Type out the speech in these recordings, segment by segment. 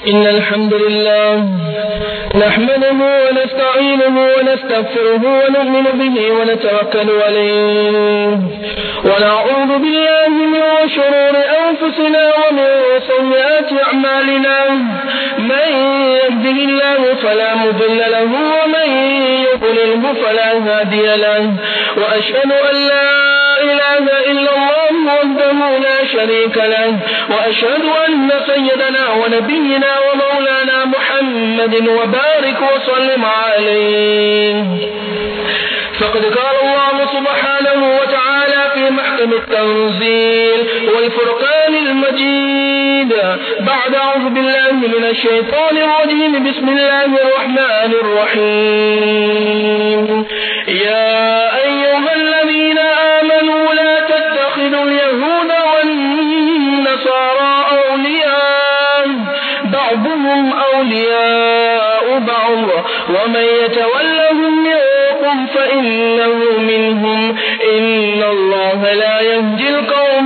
إن الحمد لله نحمده ونستعينه ونستغفره ونؤمن به ونتوكل عليه ونعوذ بالله من شرور أنفسنا ومن سيئات أعمالنا من يهده الله فلا مضل له ومن يضلله فلا هادي له وأشهد أن لا إله إلا الله وحده لا شريك له وأشهد أن سيدنا ونبينا ومولانا محمد وبارك وسلم عليه فقد قال الله سبحانه وتعالى في محكم التنزيل والفرقان المجيد بعد أعوذ بالله من الشيطان الرجيم بسم الله الرحمن الرحيم يا أيها الذين آمنوا لا تتخذوا اليهود والنصارى أولياء بعضهم أولياء بعض ومن يتولهم منكم فإنه منهم إن الله لا يهدي القوم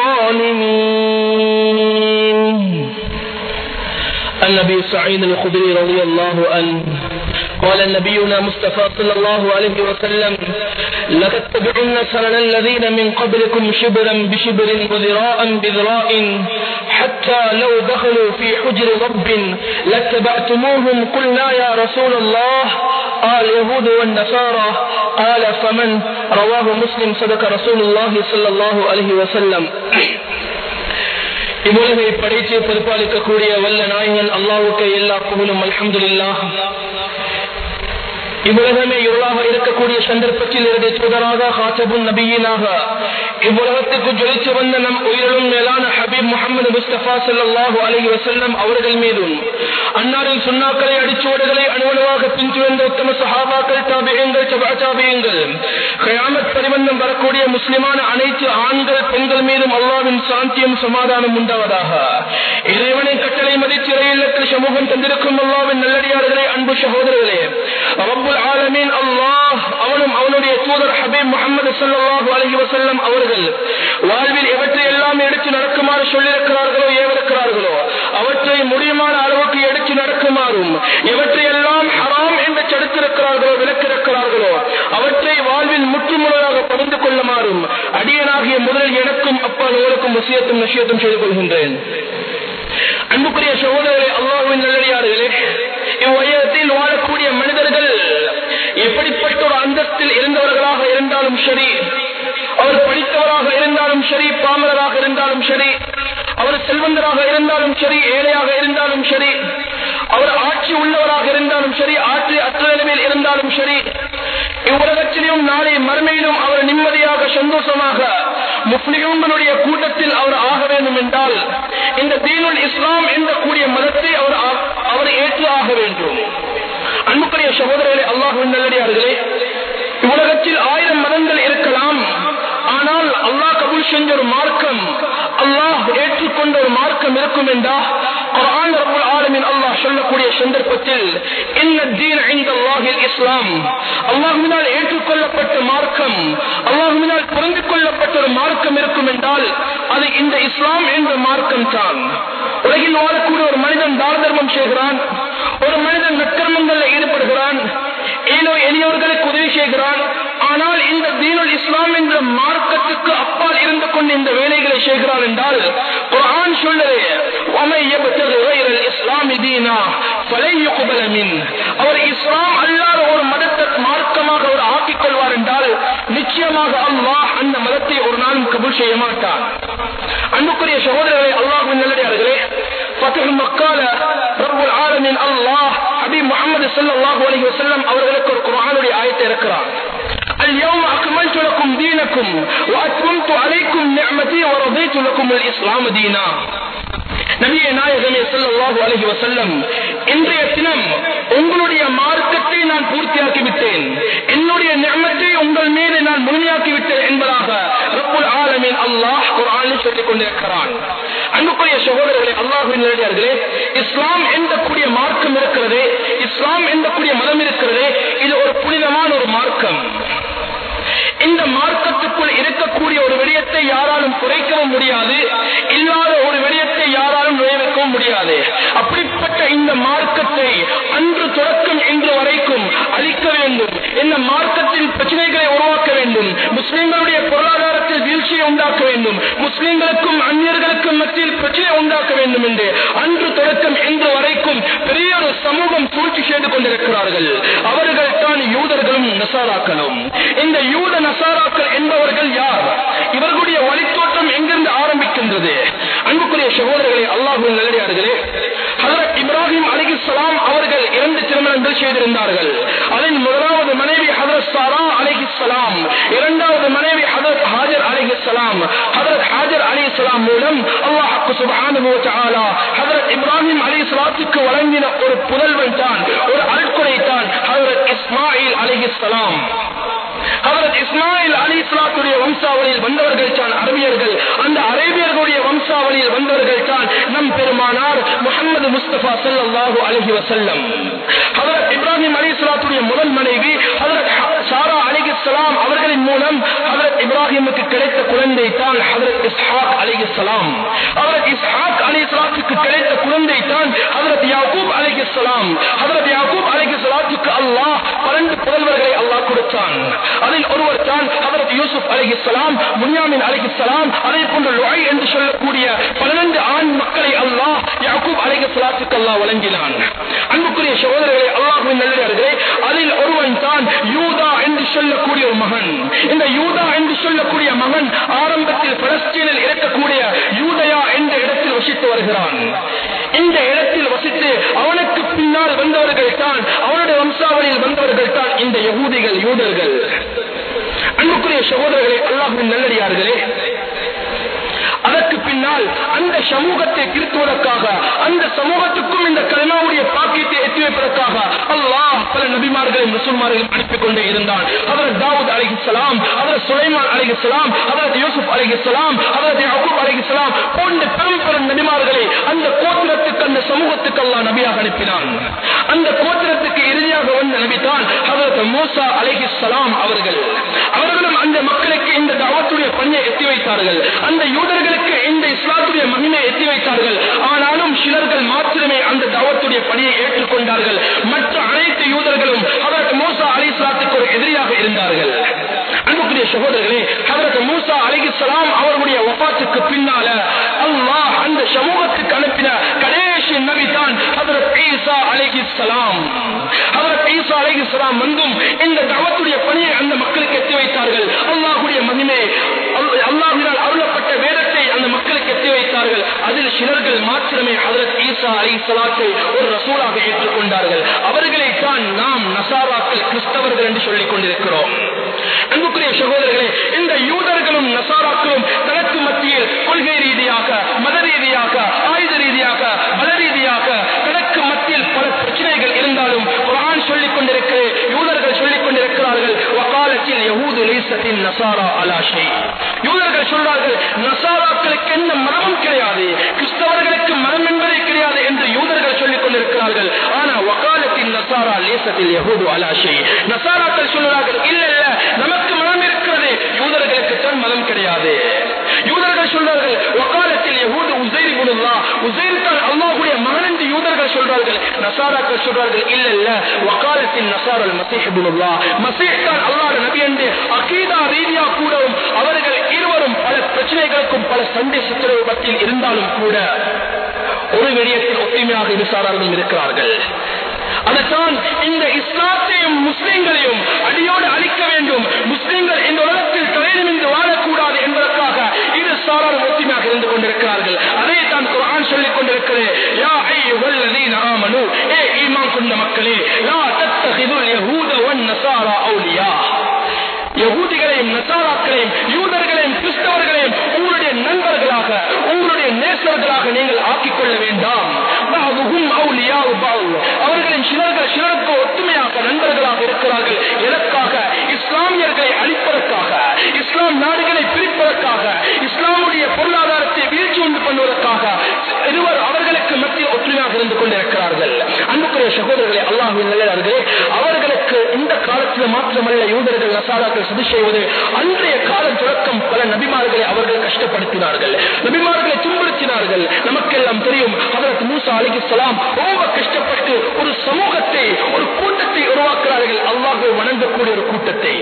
الظالمين النبي سعيد الخدري رضي الله عنه قال نبينا مصطفى صلى الله عليه وسلم لتتبعن سنن الذين من قبلكم شبرا بشبر وذراء بذراء حتى لو دخلوا في حجر رب لاتبعتموهم قلنا يا رسول الله قال اليهود والنصارى قال فمن رواه مسلم صدق رسول الله صلى الله عليه وسلم இவ்வுலகை படைத்து பொறுப்பாளிக்கக்கூடிய வல்ல நாயகன் அல்லாவுக்கு எல்லா புகழும் அல்ஹம்துலில்லா இவ்வுலகமே இருளாக இருக்கக்கூடிய சந்தர்ப்பத்தில் இருந்து தூதராக ஹாசபுன் நபியினாக இவ்வுலகத்துக்கு ஜொலித்து வந்த நம் உயிரிலும் மேலான ஹபீப் முகமது முஸ்தபா சல்லாஹூ அலஹி வசல்லம் அவர்கள் மீதும் அன்னாரின் சுண்ணாக்களை அடிச்சுவடுகளை அணுவணுவாக பின்துவந்த உத்தம சஹாபாக்கள் தாபியங்கள் சபாச்சாபியங்கள் கயாமத் பரிவந்தம் வரக்கூடிய முஸ்லிமான அனைத்து ஆண்கள் பெண்கள் மீதும் அல்லாவின் சாந்தியும் சமாதானம் உண்டாவதாக இறைவனை கட்டளை மதித்து இறையில்லத்தில் சமூகம் தந்திருக்கும் அல்லாவின் நல்லடியார்களே அன்பு சகோதரர்களே ரப்புல் ஆலமீன் அல்லாஹ் அவனும் அவனுடைய தூதர் ஹபீப் முகமது சல்லாஹூ அலஹி வசல்லம் அவர்கள் வாழ்வில் எவற்றை எல்லாம் எடுத்து நடக்குமாறு சொல்லியிருக்கிறார்களோ ஏவிருக்கிறார்களோ அவற்றை முடியுமான அளவுக்கு எடுத்து நடக்குமாறும் எவற்றை எல்லாம் ஹராம் என்று தடுத்திருக்கிறார்களோ விளக்கிருக்கிறார்களோ அவற்றை வாழ்வில் முற்றுமுழுதாக பகிர்ந்து கொள்ளுமாறும் அடியனாகிய முதலில் எனக்கும் அப்பா உங்களுக்கும் விஷயத்தும் விஷயத்தும் செய்து கொள்கின்றேன் அன்புக்குரிய சகோதரர்களே அல்லாஹுவின் நல்லடியார்களே இவ்வையத்தில் வாழக்கூடிய மனிதர்கள் எப்படிப்பட்ட ஒரு அந்தஸ்தில் இருந்தவர்களாக இருந்தாலும் சரி அவர் படித்தவராக இருந்தாலும் சரி பாமரராக இருந்தாலும் சரி அவர் செல்வந்தராக இருந்தாலும் சரி ஏழையாக இருந்தாலும் சரி அவர் ஆட்சி உள்ளவராக இருந்தாலும் சரி ஆட்சி அற்ற நிலைமையில் இருந்தாலும் சரி இவ்வுலகத்திலும் நாளை மறுமையிலும் அவர் நிம்மதியாக சந்தோஷமாக முஸ்லிம்களுடைய கூட்டத்தில் அவர் ஆக வேண்டும் என்றால் இந்த தீனுல் இஸ்லாம் என்ற கூடிய மதத்தை அவர் அவர் ஏற்று ஆக வேண்டும் அன்புக்குரிய சகோதரர்களே அல்லாஹுவின் நல்லடியார்களே உலகத்தில் ஆயிரம் மதங்கள் இருக்கலாம் ஆனால் அல்லாஹ் கபூல் செஞ்ச ஒரு மார்க்கம் அல்லாஹ் ஏற்றுக்கொண்ட ஒரு மார்க்கம் இருக்கும் என்றா குர்ஆன் ரப்பல் ஆலமீன் அல்லாஹ் சொல்லக்கூடிய சந்தர்ப்பத்தில் இன்ன தீன் இந்த அல்லாஹில் இஸ்லாம் அல்லாஹ்வினால் ஏற்றுக்கொள்ளப்பட்ட மார்க்கம் அல்லாஹ்வினால் புரிந்து கொள்ளப்பட்ட ஒரு மார்க்கம் இருக்கும் என்றால் அது இந்த இஸ்லாம் என்ற மார்க்கம் தான் உலகில் வாழக்கூடிய ஒரு மனிதன் தார தர்மம் செய்கிறான் ஒரு மனிதன் நற்கர்மங்களில் ஈடுபடுகிறான் ஏதோ எளியவர்களுக்கு உதவி செய்கிறான் ஆனால் இந்த தீனுல் இஸ்லாம் என்ற மார்க்கத்துக்கு அப்பால் இருந்து கொண்டு இந்த வேலைகளை செய்கிறான் என்றால் குர்ஆன் சொல்லுது இஸ்லாமி தீனா அவர் இஸ்லாம் அல்லாத ஒரு மதத்தை மார்க்கமாக அவர் ஆக்கிக் கொள்வார் என்றால் நிச்சயமாக அல்லாஹ் அந்த மதத்தை ஒரு நாளும் கபூல் செய்ய மாட்டார் அன்புக்குரிய சகோதரர்களை அல்லாஹின் நல்லடியார்களே பத்தகம் மக்கால ரப்புல் ஆலமின் அல்லாஹ் ஹபீப் முகமது ஸல்லல்லாஹு அலைஹி வஸல்லம் அவர்களுக்கு ஒரு குர்ஆனுடைய ஆயத்தை இருக்கிறார் اليوم أكملت لكم دينكم وأتممت عليكم نعمتي ورضيت لكم الإسلام دينا நபியே நாயகமே ஸல்லல்லாஹு அலைஹி வஸல்லம் இன்றைய தினம் உங்களுடைய மார்க்கத்தை நான் பூர்த்தியாக்கி விட்டேன் என்னுடைய நியமத்தை உங்கள் மீது நான் முழுமையாக்கி விட்டேன் என்பதாக ரப்புல் ஆலமீன் அல்லாஹ் குர்ஆனில் சொல்லிக் கொண்டிருக்கிறான் அன்புக்குரிய சகோதரர்களே அல்லாஹ்வின் நல்லடியார்களே இஸ்லாம் என்ற கூடிய மார்க்கம் இருக்கிறது இஸ்லாம் என்ற கூடிய மதம் இருக்கிறது இது ஒரு புனிதமான ஒரு மார்க்கம் இந்த மார்க்கத்துக்குள் இருக்கக்கூடிய ஒரு விடயத்தை யாராலும் குறைக்கவும் முடியாது இல்லாத ஒரு விடயத்தை யாராலும் நுழைவிக்கவும் முடியாது அப்படிப்பட்ட இந்த மார்க்கத்தை அன்று தொடக்கம் இன்று வரைக்கும் அழிக்க வேண்டும் இந்த மார்க்கத்தின் பிரச்சனைகளை உருவாக்க வேண்டும் முஸ்லிம்களுடைய பொருளாதாரத்தில் வீழ்ச்சியை உண்டாக்க வேண்டும் முஸ்லிம்களுக்கும் அந்நியர்களுக்கும் மத்தியில் பிரச்சனை உண்டாக்க வேண்டும் என்று அன்று தொடக்கம் இன்று வரைக்கும் பெரிய ஒரு சமூகம் சூழ்ச்சி செய்து கொண்டிருக்கிறார்கள் அவர்கள் தான் யூதர்களும் நசாராக்களும் இந்த யூத நசாராக்கள் என்பவர்கள் யார் இவர்களுடைய வழித்தோற்றம் எங்கிருந்து ஆரம்பிக்கின்றது அன்புக்குரிய சகோதரர்களே அல்லாஹு நல்லடியார்களே ஹதரத் இப்ராஹிம் அலிஹிஸ்லாம் அவர்கள் இரண்டு திருமணங்கள் செய்திருந்தார்கள் அதன் முதலாவது மனைவி ஹதரத் சாரா அலிஹிஸ்லாம் இரண்டாவது மனைவி ஹதரத் ஹாஜர் அலிஹிஸ்லாம் ஹதரத் ஹாஜர் அலிஹிஸ்லாம் மூலம் அல்லாஹ் சுப்ஹானஹு வ தஆலா ஹதரத் இப்ராஹிம் அலிஹிஸ்லாத்துக்கு வழங்கின ஒரு புதல்வன் தான் ஒரு அல்குறை தான் ஹதரத் இஸ்மாயில் அலிஹிஸ்லாம் ஹதரத் இஸ்மாயில் அலி இஸ்லாத்துடைய வம்சாவளியில் வந்தவர்கள் தான் அரபியர்கள் அந்த அரேபியர்களுடைய வம்சாவளியில் வந்தவர்கள் தான் நம் பெருமானார் முகமது முஸ்தபா சல்லாஹூ அலஹி வசல்லம் ஹதரத் இப்ராஹிம் அலி இஸ்லாத்துடைய முதல் மனைவி ஹதரத் சாரா அலி இஸ்லாம் அவர்களின் மூலம் ஹதரத் இப்ராஹிமுக்கு கிடைத்த குழந்தை தான் ஹதரத் இஸ்ஹாக் அலி இஸ்லாம் ஹதரத் இஸ்ஹாக் அலி இஸ்லாத்துக்கு கிடைத்த குழந்தை தான் ஹதரத் யாக்கூப் அலி இஸ்லாம் ஹதரத் யாக்கூப் அலி இஸ்லாத்துக்கு அல்லாஹ் பன்னெண்டு புதல்வர்களை அல்லாஹ் கொடுத்தான் அதில் ஒருவர் தான் ஹதரத் யூசுப் அலிஹிஸ்லாம் முனியாமின் அலிஹிஸ்லாம் அதே போன்று லுஐ என்று சொல்லக்கூடிய பன்னிரண்டு ஆண் மக்களை அல்லாஹ் யாக்கூப் அலிஹிஸ்லாத்துக்கு அல்லாஹ் வழங்கினான் அன்புக்குரிய சகோதரர்களை அல்லாஹுவின் நல்லே அதில் ஒருவன் தான் யூதா என்று சொல்லக்கூடிய ஒரு மகன் இந்த யூதா என்று சொல்லக்கூடிய மகன் ஆரம்பத்தில் பலஸ்தீனில் இருக்கக்கூடிய யூதயா என்ற இடத்தில் வசித்து வருகிறான் இந்த இடத்தில் வசித்து அவனுக்கு பின்னால் வந்தவர்கள் தான் அவனுடைய வம்சாவளியில் வந்தவர்கள் தான் இந்த யகூதிகள் யூதர்கள் அன்புக்குரிய சகோதரர்களே அல்லாஹின் நல்லடியார்களே அதற்கு பின்னால் அந்த சமூகத்தை திருத்துவதற்காக அந்த சமூகத்துக்கும் இந்த கலிமாவுடைய பாக்கியத்தை எத்தி வைப்பதற்காக அல்லாஹ் பல நபிமார்களையும் முஸ்லிமார்களையும் அனுப்பிக் கொண்டே இருந்தான் அவர் தாவூத் அலிஹிஸ்லாம் அவர் சுலைமான் அலிஹிஸ்லாம் அவர் யூசுப் அலிஹிஸ்லாம் அவர் யாக்கூப் அலிஹிஸ்லாம் போன்ற பெரும் பெரும் நபிமார்களை அந்த கோத்திரத்துக்கு அந்த சமூகத்துக்கு அல்லாஹ் நபியாக அனுப்பினான் அந்த கோத்திரத்துக்கு இறுதியாக வந்த நபிதான் ஹதரத் மூசா அலிஹிஸ்லாம் அவர்கள் அவர்களும் அந்த மக்களுக்கு இந்த தாவத்துடைய பணியை எத்தி வைத்தார்கள் அந்த யூதர்களுக்கு இந்த இஸ்லாத்துடைய மகிமை எத்தி வைத்தார்கள் ஆனாலும் சிலர்கள் மாத்திரமே அந்த தாவத்துடைய பணியை ஏற்றுக்கொண்டார்கள் மற்ற அனைத்து யூதர்களும் ஹதரத் மூசா அலி இஸ்லாத்துக்கு ஒரு எதிரியாக இருந்தார்கள் அன்புக்குரிய சகோதரர்களே ஹதரத் மூசா அலிஹிஸ்லாம் அவர்களுடைய வபாத்துக்கு பின்னால அல்லாஹ் அந்த சமூகத்துக்கு அனுப்பின கடைசி நபி தான் ஹதரத் ஈசா அலிஹிஸ்லாம் ஹதரத் ஈசா அலிஹிஸ்லாம் வந்தும் இந்த தவத்துடைய பணியை அந்த மக்களுக்கு எத்தி வைத்தார்கள் அல்லாஹுடைய மகிமை அல்லாஹினால் அருளப்பட்ட வேதத்தை அந்த மக்களுக்கு எத்தி வைத்தார்கள் அதில் சிலர்கள் மாத்திரமே ஹதரத் ஈசா அலி சலாத்தை ஒரு ரசூலாக ஏற்றுக்கொண்டார்கள் அவர்களை தான் நாம் நசாராக்கள் கிறிஸ்தவர்கள் என்று சொல்லிக் கொண்டிருக்கிறோம் அன்புக்குரிய சகோதரர்களே இந்த யூதர்களும் நசாராக்களும் தனக்கு மத்தியில் கொள்கை ரீதியாக மத ரீதியாக ஆயுத ரீதியாக பல ரீதியாக தனக்கு மத்தியில் பல பிரச்சனைகள் இருந்தாலும் குரான் சொல்லிக் கொண்டிருக்கிறது யூதர்கள் சொல்லிக் கொண்டிருக்கிறார்கள் வக்காலத்தில் யகூது லேசத்தின் நசாரா அலாஷை யூதர்கள் சொல்றார்கள் நசாராக்களுக்கு எந்த மதமும் கிடையாது கிறிஸ்தவர்களுக்கு மதம் என்பதே கிடையாது என்று யூதர்கள் சொல்லிக் கொண்டிருக்கிறார்கள் ஆனா வக்காலத்தின் நசாரா லேசத்தில் யகூது அலாஷை நசாராக்கள் சொல்கிறார்கள் இல்ல இல்ல நமக்கு மதம் இருக்கிறது யூதர்களுக்கு தான் மதம் கிடையாது யூதர்கள் சொல்றார்கள் வக்காலத்தில் யகூது உசைர் குனுல்லா உசைர் தான் அல்லாஹுடைய மகன் என்று யூதர்கள் சொல்றார்கள் நசாராக்கள் சொல்றார்கள் இல்ல இல்ல வக்காலத்தின் நசாரல் மசீஹ் குனுல்லா மசீஹ் தான் அல்லாஹ் நபி என்று அகீதா ரீதியா கூடவும் அவர்கள் இருவரும் பல பிரச்சனைகளுக்கும் பல சண்டை சச்சரவு மத்தியில் இருந்தாலும் கூட ஒரு விடயத்தில் ஒற்றுமையாக இருசாரர்களும் இருக்கிறார்கள் அதுதான் இந்த இஸ்லாத்தையும் முஸ்லிம்களையும் அடியோடு அழிக்க வேண்டும் முஸ்லிம்கள் இந்த உலகத்தில் தலைநிமிந்து வாழக்கூடாது என்பதற்காக இரு சாரார் ஒற்றுமையாக இருந்து கொண்டிருக்கிறார்கள் அதை தான் குரான் சொல்லிக் கொண்டிருக்கிறது யா ஐயுஹல்லதீன ஆமனு ஏ ஈமான் கொண்ட மக்களே லா தத்தஹிதுல் யஹூத வன் நஸாரா அவுலியா யகூதிகளையும் நசாராக்களையும் யூதர்களையும் கிறிஸ்தவர்களையும் உங்களுடைய நண்பர்களாக உங்களுடைய நேசர்களாக நீங்கள் ஆக்கிக் கொள்ள வேண்டாம் அவர்களின் சிலர்கள் சிலருக்கு ஒத்துமையாக நண்பர்களாக இருக்கிறார்கள் எதற்காக இஸ்லாமியர்களை அழிப்பதற்காக இஸ்லாம் நாடுகளை பிரிப்பதற்காக இஸ்லாமுடைய பொருளாதாரத்தை வீழ்ச்சி உண்டு பண்ணுவதற்காக இருவர் அவர்களுக்கு மத்தியில் ஒற்றுமையாக இருந்து கொண்டு கொண்டிருக்கிறார்கள் அன்புக்குரிய சகோதரர்களே அல்லாஹின் நல்லே அவர்களுக்கு இந்த காலத்தில் மாத்திரமல்ல யூதர்கள் நசாராக்கள் சதி செய்வது அன்றைய காலம் தொடக்கம் பல நபிமார்களை அவர்கள் கஷ்டப்படுத்தினார்கள் நபிமார்களை துன்புறுத்தினார்கள் நமக்கெல்லாம் தெரியும் அதற்கு மூசா அலிகலாம் ரொம்ப கஷ்டப்பட்டு ஒரு சமூகத்தை ஒரு கூட்டத்தை உருவாக்குறார்கள் அல்லாஹை வணங்கக்கூடிய ஒரு கூட்டத்தை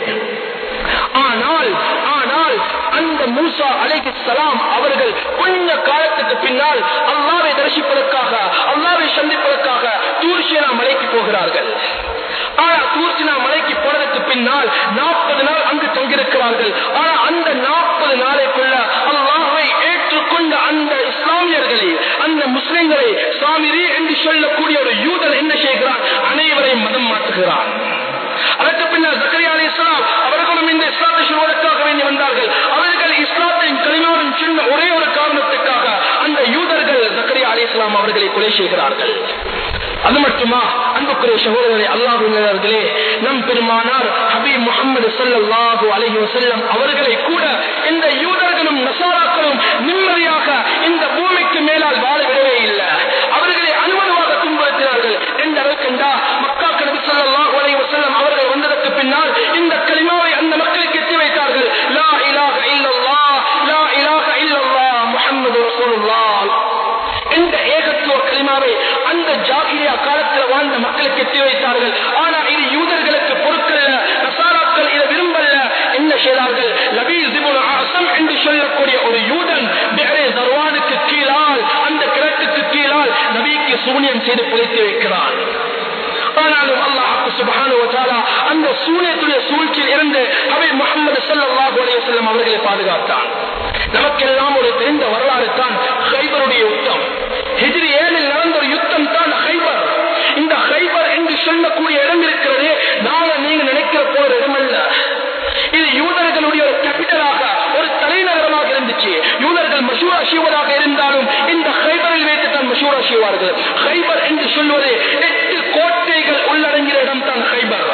ஆனால் ஆனால் அந்த மூசா அலைஹிஸ்ஸலாம் அவர்கள் கொஞ்ச காலத்துக்கு பின்னால் அல்லாவை தரிசிப்பதற்காக அல்லாவை சந்திப்பதற்காக தூர்ஷினா மலைக்கு போகிறார்கள் ஆனா தூர்சினா மலைக்கு போனதற்கு பின்னால் நாற்பது நாள் அங்கு தங்கியிருக்கிறார்கள் ஆனா அந்த நாற்பது நாளைக்குள்ள அல்லாஹை ஏற்றுக்கொண்ட அந்த இஸ்லாமியர்களை அந்த முஸ்லிம்களை சாமிரி என்று சொல்லக்கூடிய ஒரு யூதன் என்ன செய்கிறான் அனைவரையும் மதம் மாற்றுகிறான் அதற்கு பின்னர் ஜக்கரியா அலி இஸ்லாம் அவர்களும் இந்த இஸ்லாத்தை சொல்வதற்காக வேண்டி வந்தார்கள் அவர்கள் இஸ்லாத்தின் களிமாவின் சின்ன ஒரே ஒரு காரணத்துக்காக அந்த யூதர்கள் ஜக்கரியா அலி இஸ்லாம் அவர்களை கொலை செய்கிறார்கள் அது மட்டுமா அன்புக்குரிய சகோதரரை அல்லாஹர்களே நம் பெருமானார் ஹபீப் முகமது சல்லாஹூ அலஹி வசல்லம் அவர்களை கூட இந்த யூதர்களும் நசாராக்களும் நிம்மதியாக இந்த பூமிக்கு மேலால் வாழ விடவே இல்லை அவர்களை அனுமதிவாக துன்புறுத்தினார்கள் எந்த அளவுக்குண்டா மக்கா கனபி சல்லாஹூ அலஹி வசல்லம் அவர்கள் வந்ததற்கு பின்னால் இந்த களிமாவை அந்த மக்களுக்கு எத்தி வைத்தார்கள் லா இலாக இல்லல்லா லா இலாக இல்லல்லா முஹம்மது ரசூலுல்லாஹ் இந்த ஏகத்துவ களிமாவை அந்த ஜாகிரியா காலத்தில் வாழ்ந்த மக்களுக்கு எத்தி வைத்தார்கள் ஆனா இது யூதர்களுக்கு பொருட்கள் நசாராக்கள் இதை விரும்பல என்ன செய்தார்கள் லபீஸ் இப்னு அஸம் என்று சொல்லக்கூடிய ஒரு யூதன் பெஹ்ரே தர்வானுக்கு கீழால் அந்த கிழக்குக்கு கீழால் நபிக்கு சூனியம் செய்து புதைத்து வைக்கிறான் ஆனாலும் அல்லாஹ் சுபஹானு வதஆலா அந்த சூனியத்துடைய சூழ்ச்சியில் இருந்து அவை முகமது ஸல்லல்லாஹு அலைஹி வஸல்லம் அவர்களை பாதுகாத்தான் நமக்கெல்லாம் ஒரு தெரிந்த வரலாறு தான் ஹைபருடைய யுத்தம் ஹிஜ்ரி ஏழில் நடந்த ஒரு யுத்தம் தான் ஹைபர் இந்த ஹைபர் என்று சொல்லக்கூடிய இடம் இருக்கிறது நாங்க நீங்க நினைக்கிற போற இடம் அல்ல இது யூதர்களுடைய ஒரு கேபிட்டலாக ஒரு தலைநகரமாக இருந்துச்சு யூதர்கள் மசூரா செய்வதாக இருந்தாலும் இந்த ஹைபரில் வைத்து தான் மசூரா செய்வார்கள் ஹைபர் என்று சொல்வது எட்டு கோட்டைகள் உள்ளடங்கிய இடம் தான் ஹைபர்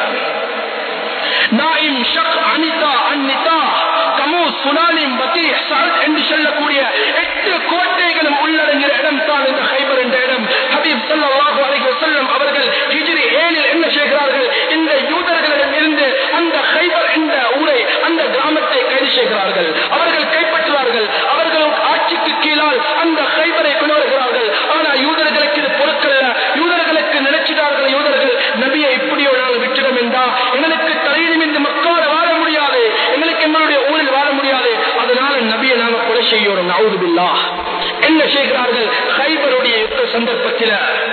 நாயிம் ஷக் அனிதா அன்னிதா கமு சுனாலிம் பத்தி சரத் என்று சொல்லக்கூடிய எட்டு கோட்டைகளும் உள்ளடங்கிய இடம் தான் இந்த ஹைபர் என்ற இடம் ஹபீப் ஸல்லல்லாஹு அலைஹி வஸல்லம் அவர்கள் ஹிஜ்ரி ஏழில் என்ன செய்கிறார்கள் இந்த யூதர்களிடம் இருந்து அந்த ஹைபர் என்ற ஊரை அந்த கிராமத்தை கைது செய்கிறார்கள் அவர்கள் கைப்பற்றுவார்கள் அவர்கள் ஆட்சிக்கு கீழால் அந்த ஹைபரை கொண்டு வருகிறார்கள் ஆனா யூதர்களுக்கு இது பொருட்கள் யூதர்களுக்கு நினைச்சிட்டார்கள் யூதர்கள் நபியை இப்படியோ நாங்கள் விட்டுடும் என்றா எங்களுக்கு தலையிலும் இந்த மக்கால வாழ முடியாது எங்களுக்கு எங்களுடைய ஊரில் வாழ முடியாது அதனால நபியை நாங்கள் கொலை செய்யணும் நவுதுபில்லா என்ன செய்கிறார்கள் ஹைபருடைய யுத்த சந்தர்ப்பத்தில்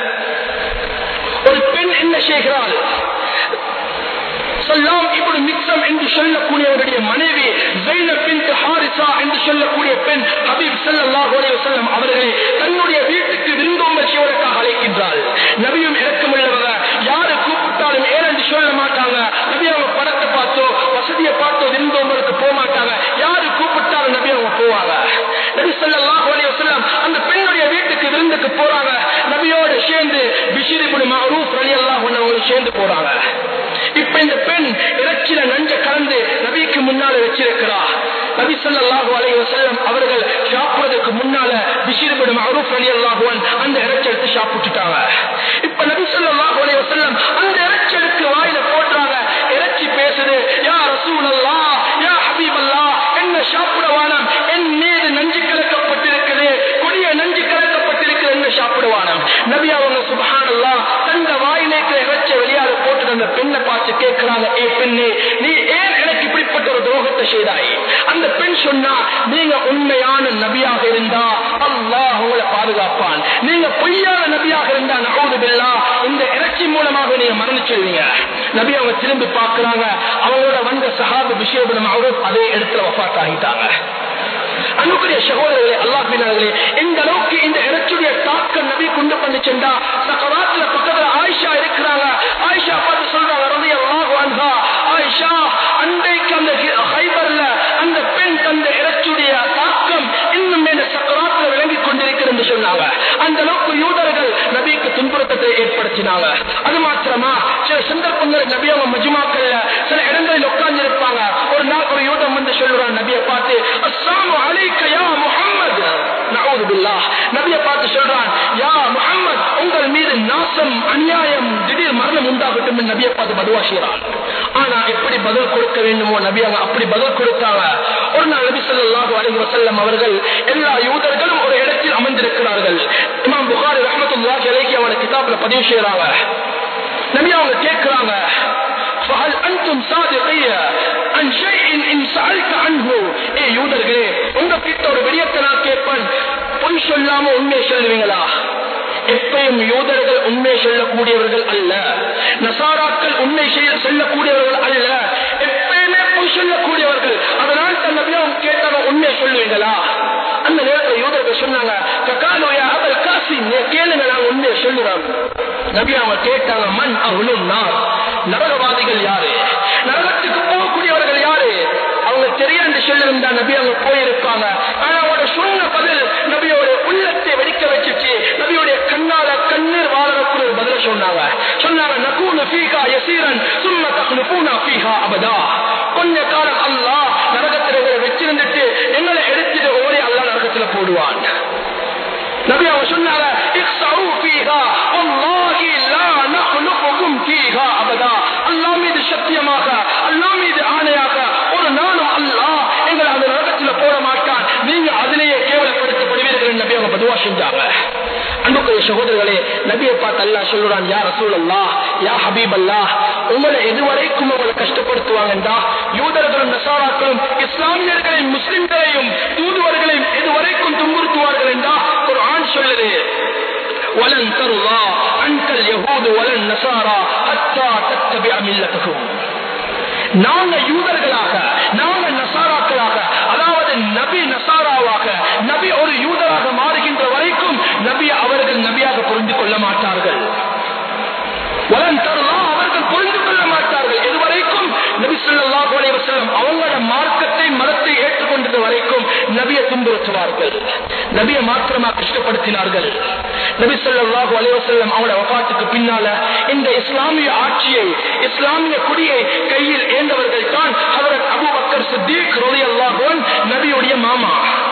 ஒரு பெண் என்ன செய்கிறாள் சொல்லாம் இப்படி மிக்சம் என்று சொல்லக்கூடியவருடைய மனைவி ஜைனப் பின்த் ஹாரிசா என்று சொல்லக்கூடிய பெண் ஹபீப் ஸல்லல்லாஹு அலைஹி வஸல்லம் அவர்களை தன்னுடைய வீட்டுக்கு விருந்தோம்பல் செய்வதற்காக அழைக்கின்றாள் நபியும் இறக்கமுள்ளவங்க யாரு கூப்பிட்டாலும் ஏன் என்று சொல்ல மாட்டாங்க நபி அவங்க படத்தை பார்த்தோ வசதியை பார்த்தோ விருந்தோம்பலுக்கு போக மாட்டாங்க யாரு கூப்பிட்டாலும் நபி அவங்க போவாங்க நபி ஸல்லல்லாஹு அலைஹி வஸல்லம் அந்த பெண்ணுடைய வீட்டுக்கு விருந்துக்கு போறாங்க நபியோட சேர்ந்து பிஷிர் இப்னு மஅரூஃப் ரலியல்லாஹு அன்ஹு சேர்ந்து போறாங்க இப்ப இந்த பெண் இறைச்சில நஞ்ச கலந்து நபிக்கு முன்னால வச்சிருக்கிறா நபி ஸல்லல்லாஹு அலைஹி வஸல்லம் அவர்கள் சாப்பிடுறதுக்கு முன்னால பிஷிர் இப்னு மஅரூஃப் ரலியல்லாஹு அன்ஹு அந்த இறைச்சி எடுத்து சாப்பிட்டுட்டாங்க இப்ப நபி ஸல்லல்லாஹு அலைஹி வஸல்லம் அந்த இறைச்சி எடுத்து வாயில போடுறாங்க இறைச்சி பேசுது யா ரசூலல்லாஹ் யா ஹபீபல்லாஹ் என்ன சாப்பிட வேணாம் என் மீது நஞ்சு கலக்கப்பட்டிருக்குது கொடிய நஞ்சு கலக்கப்பட்டிருக்குது என்ன சாப்பிடுவானம் நபி அவங்க சுபஹானல்லாஹ் தந்த வாயிலேக்கு இறைச்ச வெளியால போட்டு அந்த பெண்ணை பார்த்து கேட்கிறாங்க ஏ பெண்ணே நீ ஏன் எனக்கு இப்படிப்பட்ட ஒரு துரோகத்தை செய்தாய் அந்த பெண் சொன்னா நீங்க உண்மையான நபியாக இருந்தா அல்லாஹ் உங்களை பாதுகாப்பான் நீங்க பொய்யான நபியாக இருந்தா நகவுது பில்லா இந்த இறைச்சி மூலமாக நீங்க மரணிச்சிருவீங்க நபி அவங்க திரும்பி பார்க்கறாங்க அவங்களோட வந்த சஹாபு விஷயம் அவரும் அதே இடத்துல வஃபாத் ஆகிட்டாங்க அன்புக்குரிய சகோதரர்களே அல்லாஹினார்களே இந்த அளவுக்கு இந்த இறைச்சியுடைய தாக்கம் நபி கொண்டு பண்ணி சென்றா சக்கராத்துல பக்கத்துல ஆயிஷா இருக்கிறாங்க ஆயிஷா பார்த்து சொல்றாங்க ரவி அல்லாஹ் ஆயிஷா அன்றைக்கு அந்த ஹைபர்ல அந்த பெண் தந்த இறைச்சியுடைய தாக்கம் இன்னும் இந்த சக்கராத்துல விளங்கி கொண்டிருக்கிறது என்று சொன்னாங்க அந்த அளவுக்கு யூதர்கள் நபிக்கு துன்புறுத்தத்தை ஏற்படுத்தினாங்க அது மாத்திரமா சில சந்தர்ப்பங்கள் நபி அவங்க மஜுமாக்கள்ல சில இடங்களில் உட்கார்ந்து இருப்பாங்க ஒரு நாள் ஒரு யூதம் வந்து சொல்லுறான் நபியை பார்த்து அஸ்ஸாமு அலைக்க யா முஹம்மது நவுது பில்லாஹ் நபியை பார்த்து சொல்றான் யா முஹம்மத் உங்கள் மீது நாசம் அநியாயம் திடீர் மரணம் உண்டாகட்டும் என்று நபியை பார்த்து பதுவா செய்றான் ஆனா எப்படி பதில் கொடுக்க வேண்டுமோ நபி அவங்க அப்படி பதில் கொடுத்தாங்க ஒரு நாள் நபி ஸல்லல்லாஹு அலைஹி வஸல்லம் அவர்கள் எல்லா யூதர்களும் ஒரு இடத்தில் அமர்ந்திருக்கிறார்கள் இமாம் புகாரி ரஹ்மத்துல்லாஹி அலைஹி அவன கிதாப்ல பதிவு செய்றாங்க நபி அவங்க கேட்கிறாங்க فهل انتم صادقية عن شيء ان سألت عنه ஏ யூதர்களே உங்க கிட்ட ஒரு விடயத்தை நான் கேட்பேன் பொய் சொல்லாம உண்மை சொல்லுவீங்களா எப்பயும் யூதர்கள் உண்மை சொல்லக்கூடியவர்கள் அல்ல நசாராக்கள் உண்மை செய்ய சொல்லக்கூடியவர்கள் அல்ல எப்பயுமே பொய் சொல்லக்கூடியவர்கள் அதனால் தன் நபி அவங்க கேட்டாங்க உண்மை சொல்லுவீங்களா அந்த நேரத்தில் யூதர்கள் சொன்னாங்க கக்காலோயா அவர் காசி கேளுங்க நாங்க உண்மையை சொல்லுறோம் நபி அவங்க கேட்டாங்க மண் அவளும் நான் நரகவாதிகள் யாரு நரகத்துக்கு போகக்கூடியவர்கள் யாரு அவங்க தெரியாண்டு சொல்லிருந்தா நபி அவங்க போயிருப்பாங்க ஆனா அவரோட சொன்ன பதில் நபியோட உள்ளத்தை வெடிக்க வச்சுச்சு நபியோடைய கண்ணால கண்ணீர் வாழக்கூடிய ஒரு பதில சொன்னாங்க சொன்னாங்க நகூனு ஃபீகா யசீரன் சும்ம தஹ்லுபூனா ஃபீஹா அபதா கொஞ்ச காலம் அல்லாஹ் நரகத்துல உங்களை வச்சிருந்துட்டு எங்களை எடுத்துட்டு ஓடி அல்லாஹ் நரகத்துல போடுவான் நபி அவங்க சொன்னாங்க இக்ஸவு ஃபீஹா வல்லாஹி லா நஹ்லுஃபுகும் ஃபீஹா அபதா அல்லாஹ் மீது சத்தியமாக அல்லாஹ் மீது ஆணையாக ஒரு நாளும் அல்லாஹ் எங்களை அந்த நரகத்துல போட மாட்டான் நீங்க அதிலேயே கேவலப்படுத்தப்படுவீர்கள் என்று நபி அவங்க பதுவா செஞ்சாங்க அன்புக்குரிய சகோதரர்களே நபியை பார்த்து அல்லாஹ் சொல்லுறான் யா ரசூல் அல்லாஹ் யா ஹபீப் அல்லாஹ் உங்களை எதுவரைக்கும் உங்களை கஷ்டப்படுத்துவாங்கன்றா யூதர்களும் நசாராக்களும் இஸ்லாமியர்களையும் முஸ்லிம்களையும் தூதுவர்களையும் எதுவரைக்கும் துன்புறுத்துவார்கள் என்றா ஒரு ஆண் சொல்லுது ولن ترضى عنك اليهود ولا النصارى حتى تتبع ملتهم நாங்க யூதர்களாக நாங்க நசாராக்களாக அதாவது நபி நசாராவாக நபி ஒரு யூதராக மாறுகின்ற வரைக்கும் நபி அவர்கள் நபியாக புரிந்து கொள்ள மாட்டார்கள் வலன் தருவா அவர்கள் புரிந்து கொள்ள மாட்டார்கள் இதுவரைக்கும் நபி ஸல்லல்லாஹு அலைஹி வஸல்லம் அவங்களோட மார்க்கத்தை மதத்தை ஏற்றுக்கொண்டது வரைக்கும் நபியை துன்புறுத்துவார்கள் நபியை மாத்திரமா கஷ்டப்படுத்தினார்கள் நபி ஸல்லல்லாஹு அலைஹி வஸல்லம் அவங்களோட வஃபாத்துக்கு பின்னால இந்த இஸ்லாமிய ஆட்சியை இஸ்லாமிய குடியை கையில் ஏந்தவர்கள் தான் ஹஜரத் அபூபக்கர் சித்திக் ரலியல்லாஹு அன்ஹு நபியுடைய மாமா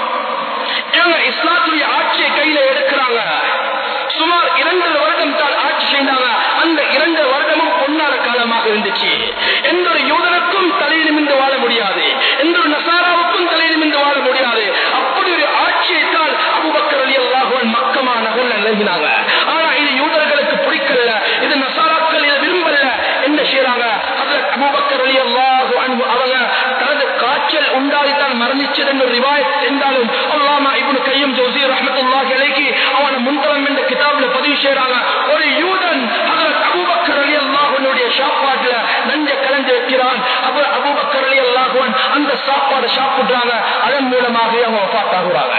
இவங்க இஸ்லாத்துடைய ஆட்சியை கையில எடுக்கிறாங்க சுமார் இரண்டு வருடம் தான் ஆட்சி செய்தாங்க அந்த இரண்டு வருடமும் பொன்னான காலமாக இருந்துச்சு எந்த ஒரு யூதனுக்கும் தலை நிமிந்து வாழ முடியாது எந்த ஒரு நசாராவுக்கும் தலை நிமிந்து வாழ முடியாது அப்படி ஒரு ஆட்சியை தான் அபுபக்கர் அலி அல்லாஹுவன் மக்கமா நகர்ல நிலவினாங்க ஆனா இது யூதர்களுக்கு பிடிக்கல இது நசாராக்கள் இதை விரும்பல என்ன செய்யறாங்க ஹஜரத் அபூபக்கர் அலி அல்லாஹு அன்ஹு அவங்க தனது காய்ச்சல் உண்டாடித்தான் மரணிச்சது என்ற ரிவாயத் என்றாலும் அல்லாமா இப்னு கையம் ஜோசி ரஹ்மத்துல்லாஹி அலைஹி அவன முன்தலம் என்ற கிதாப்ல பதிவு செய்றாங்க ஒரு யூதன் ஹஜரத் அபூபக்கர் அலி அல்லாஹுனுடைய சாப்பாட்டுல நஞ்ச கலந்து வைக்கிறான் அவர் அபூபக்கர் அலி அல்லாஹுவன் அந்த சாப்பாடு சாப்பிடுறாங்க அதன் மூலமாக அவங்க வஃபாத் ஆகுறாங்க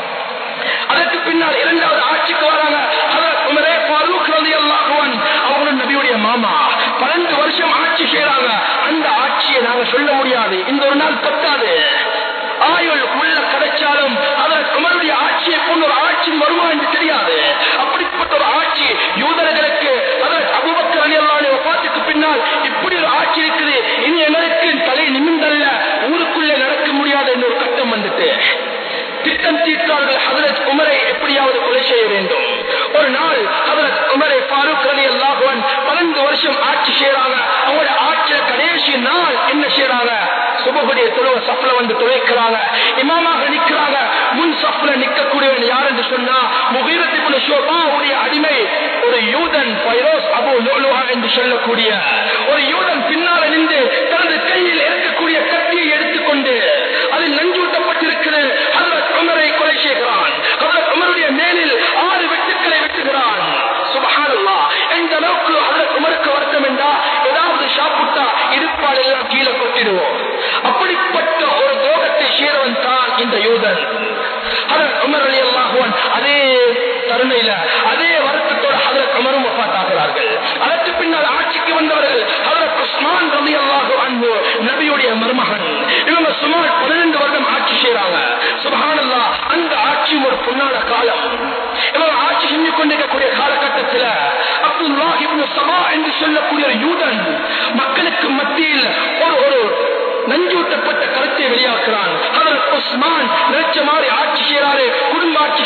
அதற்கு பின்னால் இரண்டாவது ஆட்சிக்கு வராங்க ஹஜரத் உமரே ஃபாரூக் ரலியல்லாஹு அன்ஹு அவங்களும் நபியுடைய மாமா பன்னெண்டு வருஷம் ஆட்சி செய்யறாங்க அந்த ஆட்சியை நாங்க சொல்ல முடியாது இந்த ஒரு நாள் பத்தாது ஆயுள் உள்ள கிடைச்சாலும் அதற்கு உமருடைய ஆட்சியை போன்ற ஒரு ஆட்சி வருமா என்று தெரியாது அப்படிப்பட்ட ஒரு ஆட்சி யூதர்களுக்கு அதற்கு அபுபக்கர் அலி அல்லாஹ் வஃபாத்துக்கு பின்னால் இப்படி ஒரு ஆட்சி இருக்குது இனி எங்களுக்கு தலை நிமிந்தல்ல ஊருக்குள்ளே நடக்க முடியாது என்ற ஒரு கட்டம் வந்துட்டு திட்டம் தீர்த்தார்கள் ஹதரத் உமரை எப்படியாவது கொலை செய்ய வேண்டும் ஒரு நாள் ஹதரத் உமரை ஃபாரூக் அலி அல்லாஹுவன் பன்னெண்டு வருஷம் ஆட்சி செய்யறாங்க அவங்களோட ஆட்சியில கடைசி நாள் என்ன செய்யறாங்க சுபகுடைய துறவ சப்ல வந்து துளைக்கிறாங்க இமாமாக நிக்கிறாங்க முன் சப்ல நிக்கக்கூடியவன் யார் என்று சொன்னா முகீரத்திபுல் ஷோபாவுடைய அடிமை ஒரு யூதன் பைரோஸ் அபு லோலுவா என்று சொல்லக்கூடிய ஒரு யூதன் பின்னால் நின்று தனது கையில் இருக்கக்கூடிய கத்தியை எடுத்துக்கொண்டு அதில் நஞ்சூட்டப்பட்டிருக்கிறது ஹதரத் உமரை கொலை செய்கிறான் ஹதரத் உமருடைய மேலில் ஆறு வெட்டுக்களை வெட்டுகிறான் சுபஹானல்லாஹ் எந்த அளவுக்கு ஹதரத் உமருக்கு வருத்தம் என்றா ஏதாவது சாப்பிட்டா இருப்பால் எல்லாம் கீழே கொட்டிடுவோம் அப்படிப்பட்ட ஒரு துரோகத்தை செய்றவன் தான் இந்த யூதன் ஹதரத் உமர் அலி அல்லாஹுவன் அதே தருணையில அதே வருத்தத்தோடு ஹதரத் உமரும் வஃபாத் ஆகிறார்கள் அதற்கு பின்னால் ஆட்சிக்கு வந்தவர்கள் ஹதரத் உஸ்மான் ரலி அல்லாஹு அன்பு நபியுடைய மருமகன் இவங்க சுமார் பன்னிரண்டு வருடம் ஆட்சி செய்யறாங்க சுபஹானல்லா அந்த ஆட்சி ஒரு பொன்னான காலம் இவங்க ஆட்சி செஞ்சு கொண்டிருக்கக்கூடிய காலகட்டத்தில் அப்துல்லா இப்னு சபா என்று சொல்லக்கூடிய ஒரு யூதன் மக்களுக்கு மத்தியில் ஒரு ஒரு நஞ்சூட்டப்பட்ட கருத்தை வெளியாக்குறான் அவர் உஸ்மான் நினைச்ச மாதிரி ஆட்சி செய்யறாரு குடும்ப ஆட்சி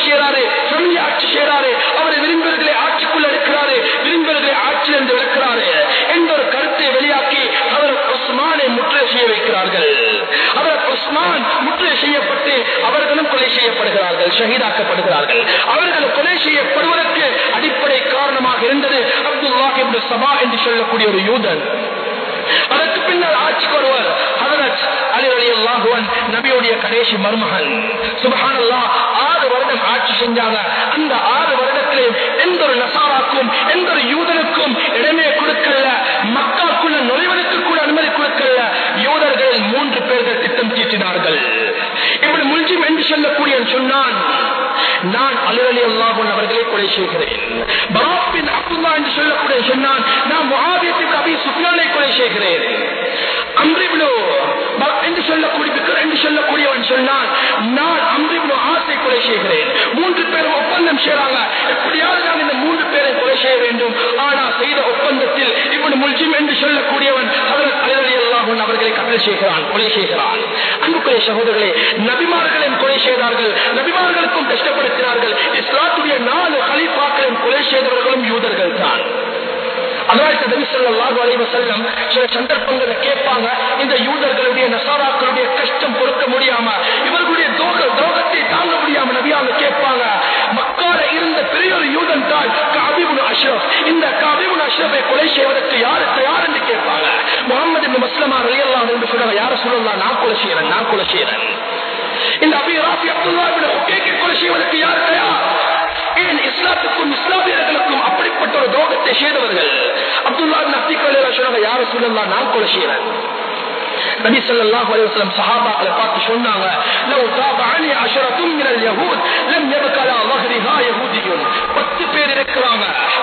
செய்யறாரு ஃபேமிலி ஆட்சி செய்யறாரு அவர் விரும்பர்களை ஆட்சிக்குள்ள இருக்கிறாரு விரும்பர்களை ஆட்சியிலிருந்து விளக்கிறாரு என்ற ஒரு கருத்தை வெளியாக்கி அவர் உஸ்மானை முற்றுகை செய்ய வைக்கிறார்கள் அவர் உஸ்மான் முற்றுகை செய்யப்பட்டு அவர்களும் கொலை செய்யப்படுகிறார்கள் ஷஹீதாக்கப்படுகிறார்கள் அவர்கள் கொலை செய்யப்படுவதற்கு அடிப்படை காரணமாக இருந்தது அப்துல்லா என்று சபா என்று சொல்லக்கூடிய ஒரு யூதன் அதற்கு பின்னர் ஆட்சிக்கு வருவர் ஹதரத் அலி அலி அல்லாஹுவன் நபியுடைய கடைசி மருமகன் சுபஹானல்லா ஆறு வருடம் ஆட்சி செஞ்சாங்க அந்த ஆறு வருடத்திலே எந்த ஒரு நசாராக்கும் எந்த ஒரு யூதனுக்கும் இடமே கொடுக்கல மக்காக்குள்ள நுழைவதற்கு கூட அனுமதி கொடுக்கல யூதர்கள் மூன்று பேர்கள் திட்டம் தீட்டினார்கள் இப்படி முல்ஜிம் என்று சொல்லக்கூடிய சொன்னான் நான் அலுவலி அல்லாஹன் அவர்களை கொலை செய்கிறேன் பராப்பின் அப்துல்லா என்று சொல்லக்கூடிய சொன்னான் நான் முகாபியத்திற்கு அபி சுஃபியானை கொலை செய்கிறேன் அம்ரிபினோ என்று சொல்லக்கூடிய பிக்கர் என்று சொல்லக்கூடியவன் சொன்னான் நான் அம்ரிபினோ ஆசை கொலை செய்கிறேன் மூன்று பேரும் ஒப்பந்தம் செய்யறாங்க எப்படியாவது நான் இந்த மூன்று பேரை கொலை செய்ய வேண்டும் ஆனா செய்த ஒப்பந்தத்தில் இவன் முல்ஜிம் என்று சொல்லக்கூடியவன் அதற்கு அலுவலி அல்லாஹன் அவர்களை கட்டளை செய்கிறான் கொலை செய்கிறான் அன்புக்குரிய சகோதரர்களே நபிமார்களையும் கொலை செய்தார்கள் நபிமார்களுக்கும் கஷ்டப்படுத்தினார்கள் இஸ்லாத்துடைய நாலு கலிப்பாக்களையும் கொலை செய்தவர்களும் யூதர்கள் தான் அதனால நபி ஸல்லல்லாஹு அலைஹி வஸல்லம் சில சந்தர்ப்பங்களை கேட்பாங்க இந்த யூதர்களுடைய நசாராக்களுடைய கஷ்டம் பொறுக்க முடியாம இவர்களுடைய துரோக துரோகத்தை தாங்க முடியாம நபி அவங்க கேட்பாங்க மக்கால இருந்த பெரிய ஒரு யூதன் தான் காபிபுன் அஷ்ரப் இந்த காபிபுன் அஷ்ரஃபை கொலை செய்வதற்கு யாரு தயார் என்று கேட்பாங்க முகமது இப்னு மஸ்லமா ரலியல்லாஹு என்று சொல்றாங்க யார சொல்லலாம் நான் கொலை செய்யறேன் நான் கொலை செய்யறேன் இந்த அபி ராஃபி அப்துல்லா இப்னு உகைக்கு கொலை செய்வதற்கு யார் தயார் ஏன் இஸ்லாத்துக்கும் இஸ்லாமியர்களுக்கும் அப்படிப்பட்ட ஒரு துரோகத்தை செய்தவர்கள் அப்துல்லா நப்திகள் சொன்னாங்க யார சொல்லலாம் நான் கொலை செய்யறேன் நபி ஸல்லல்லாஹு அலைஹி வஸல்லம் சஹாபாக்களை பார்த்து சொன்னாங்க லவ் தாபஅனி அஷரத்தும் மினல் யஹூத் லம் யபக லா ظهرها யஹூதியுன் 10 பேர் இருக்கிறாங்க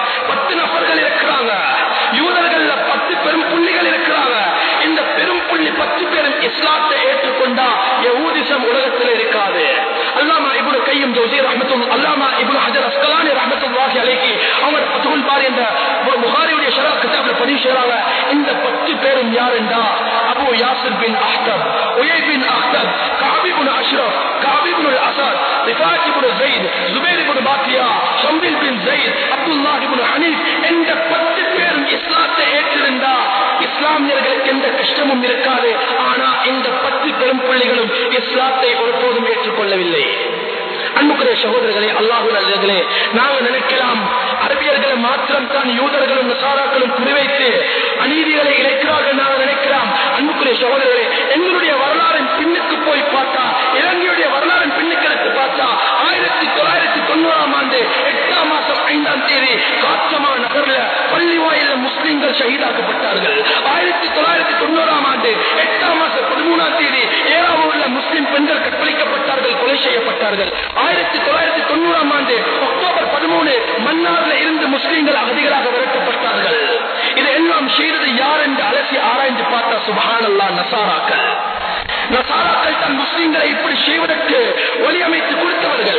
10 நபர்கள் இருக்கிறாங்க யூதர்கள்ல 10 பெரும் புள்ளிகள் இருக்கிறாங்க இந்த பெரும் புள்ளி 10 பேரும் இஸ்லாத்தை ஏற்றுக்கொண்டா யஹூதிசம் உலகத்தில் இருக்காது அல்லாமா இப்னு கையும் ஜௌசி ரஹ்மத்துல் அல்லாமா இப்னு ஹஜர் அஸ்கலானி ரஹ்மத்துல்லாஹி அலைஹி அவங்க ஃபத்ஹுல் பாரி என்ற ஒரு புகாரியுடைய ஷரஹ் கிதாப்ல பதிவு செய்றாங்க இந்த 10 பேரும் யார் என்றா அபு யாசிர் பின் அஹ்தப் உயை bin Akhtab Kab ibn Ashraf Kab ibn al-Asad Rifaat ibn Zaid Zubair ibn பாக்கியா ஷம்பில் bin Zaid Abdullah ibn Hanif இந்த 10 பேரும் இஸ்லாத்தை ஏற்றிருந்தா இஸ்லாமியர்களுக்கு எந்த கஷ்டமும் இருக்காது ஆனா இந்த பத்து பெரும் புள்ளிகளும் இஸ்லாத்தை ஒருபோதும் ஏற்றுக்கொள்ளவில்லை அன்புக்குரிய சகோதரர்களே அல்லாஹு நல்லர்களே நாங்க நினைக்கலாம் அரபியர்களை மாத்திரம் தான் யூதர்களும் நசாராக்களும் குறிவைத்து அநீதிகளை இழைக்கிறார்கள் நாங்கள் நினைக்கலாம் அன்புக்குரிய சகோதரர்களே எங்களுடைய வரலாறின் பின்னுக்கு போய் பார்த்தா இலங்கையுடைய வரலாறின் பின்னுக்கு எடுத்து பார்த்தா ஆயிரத்தி தொள்ளாயிரத்தி தொண்ணூறாம் ஆண்டு எட்டாம் மாசம் ஐந்தாம் தேதி காத்தமா நகர்ல பள்ளி வாயில முஸ்லிம்கள் ஷஹீதாக்கப்பட்டார்கள் ஆயிரத்தி தொள்ளாயிரத்தி தொண்ணூறாம் ஆண்டு எட்டாம் மாசம் பதிமூணாம் தேதி ஏராளமுள்ள முஸ்லிம் பெண்கள் கற்பழிக்கப்பட்டார்கள் கொலை செய்யப்பட்டார்கள் ஆயிரத்தி தொள்ளாயிரத்தி தொண்ணூறாம் ஆண்டு அக்டோபர் பதிமூணு மன்னார்ல இருந்து முஸ்லிம்கள் அகதிகளாக விரட்டப்பட்டார்கள் இது எல்லாம் செய்தது யார் என்று அலசி ஆராய்ந்து பார்த்தா சுபஹானல்லா நசாராக்கள் நசாராக்கள் தன் முஸ்லிம்களை இப்படி செய்வதற்கு ஒலி அமைத்து கொடுத்தவர்கள்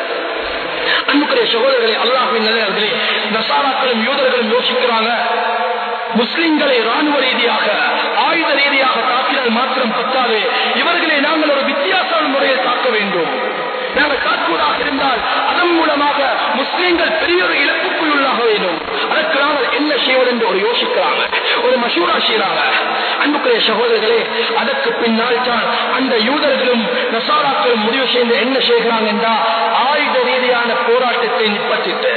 அன்புக்குரிய சகோதரர்களே அல்லாஹின் நிலையர்களே நசாராக்களும் யூதர்களும் யோசிக்கிறாங்க முஸ்லிம்களை ராணுவ ரீதியாக ஆயுத ரீதியாக தாக்கினால் மாத்திரம் பத்தாது இவர்களை நாங்கள் ஒரு வித்தியாசமான முறையில் தாக்க வேண்டும் நாங்கள் தாக்குவதாக இருந்தால் அதன் மூலமாக முஸ்லிம்கள் பெரிய ஒரு இழப்புக்குள் உள்ளாக வேண்டும் அதற்கு நாங்கள் என்ன செய்வது என்று ஒரு யோசிக்கிறாங்க ஒரு மசூரா செய்யறாங்க அன்புக்குரிய சகோதரர்களே அதற்கு பின்னால் தான் அந்த யூதர்களும் நசாராக்களும் முடிவு செய்து என்ன செய்கிறாங்க என்றால் ஆயுத ரீதியான போராட்டத்தை நிப்பற்றிட்டு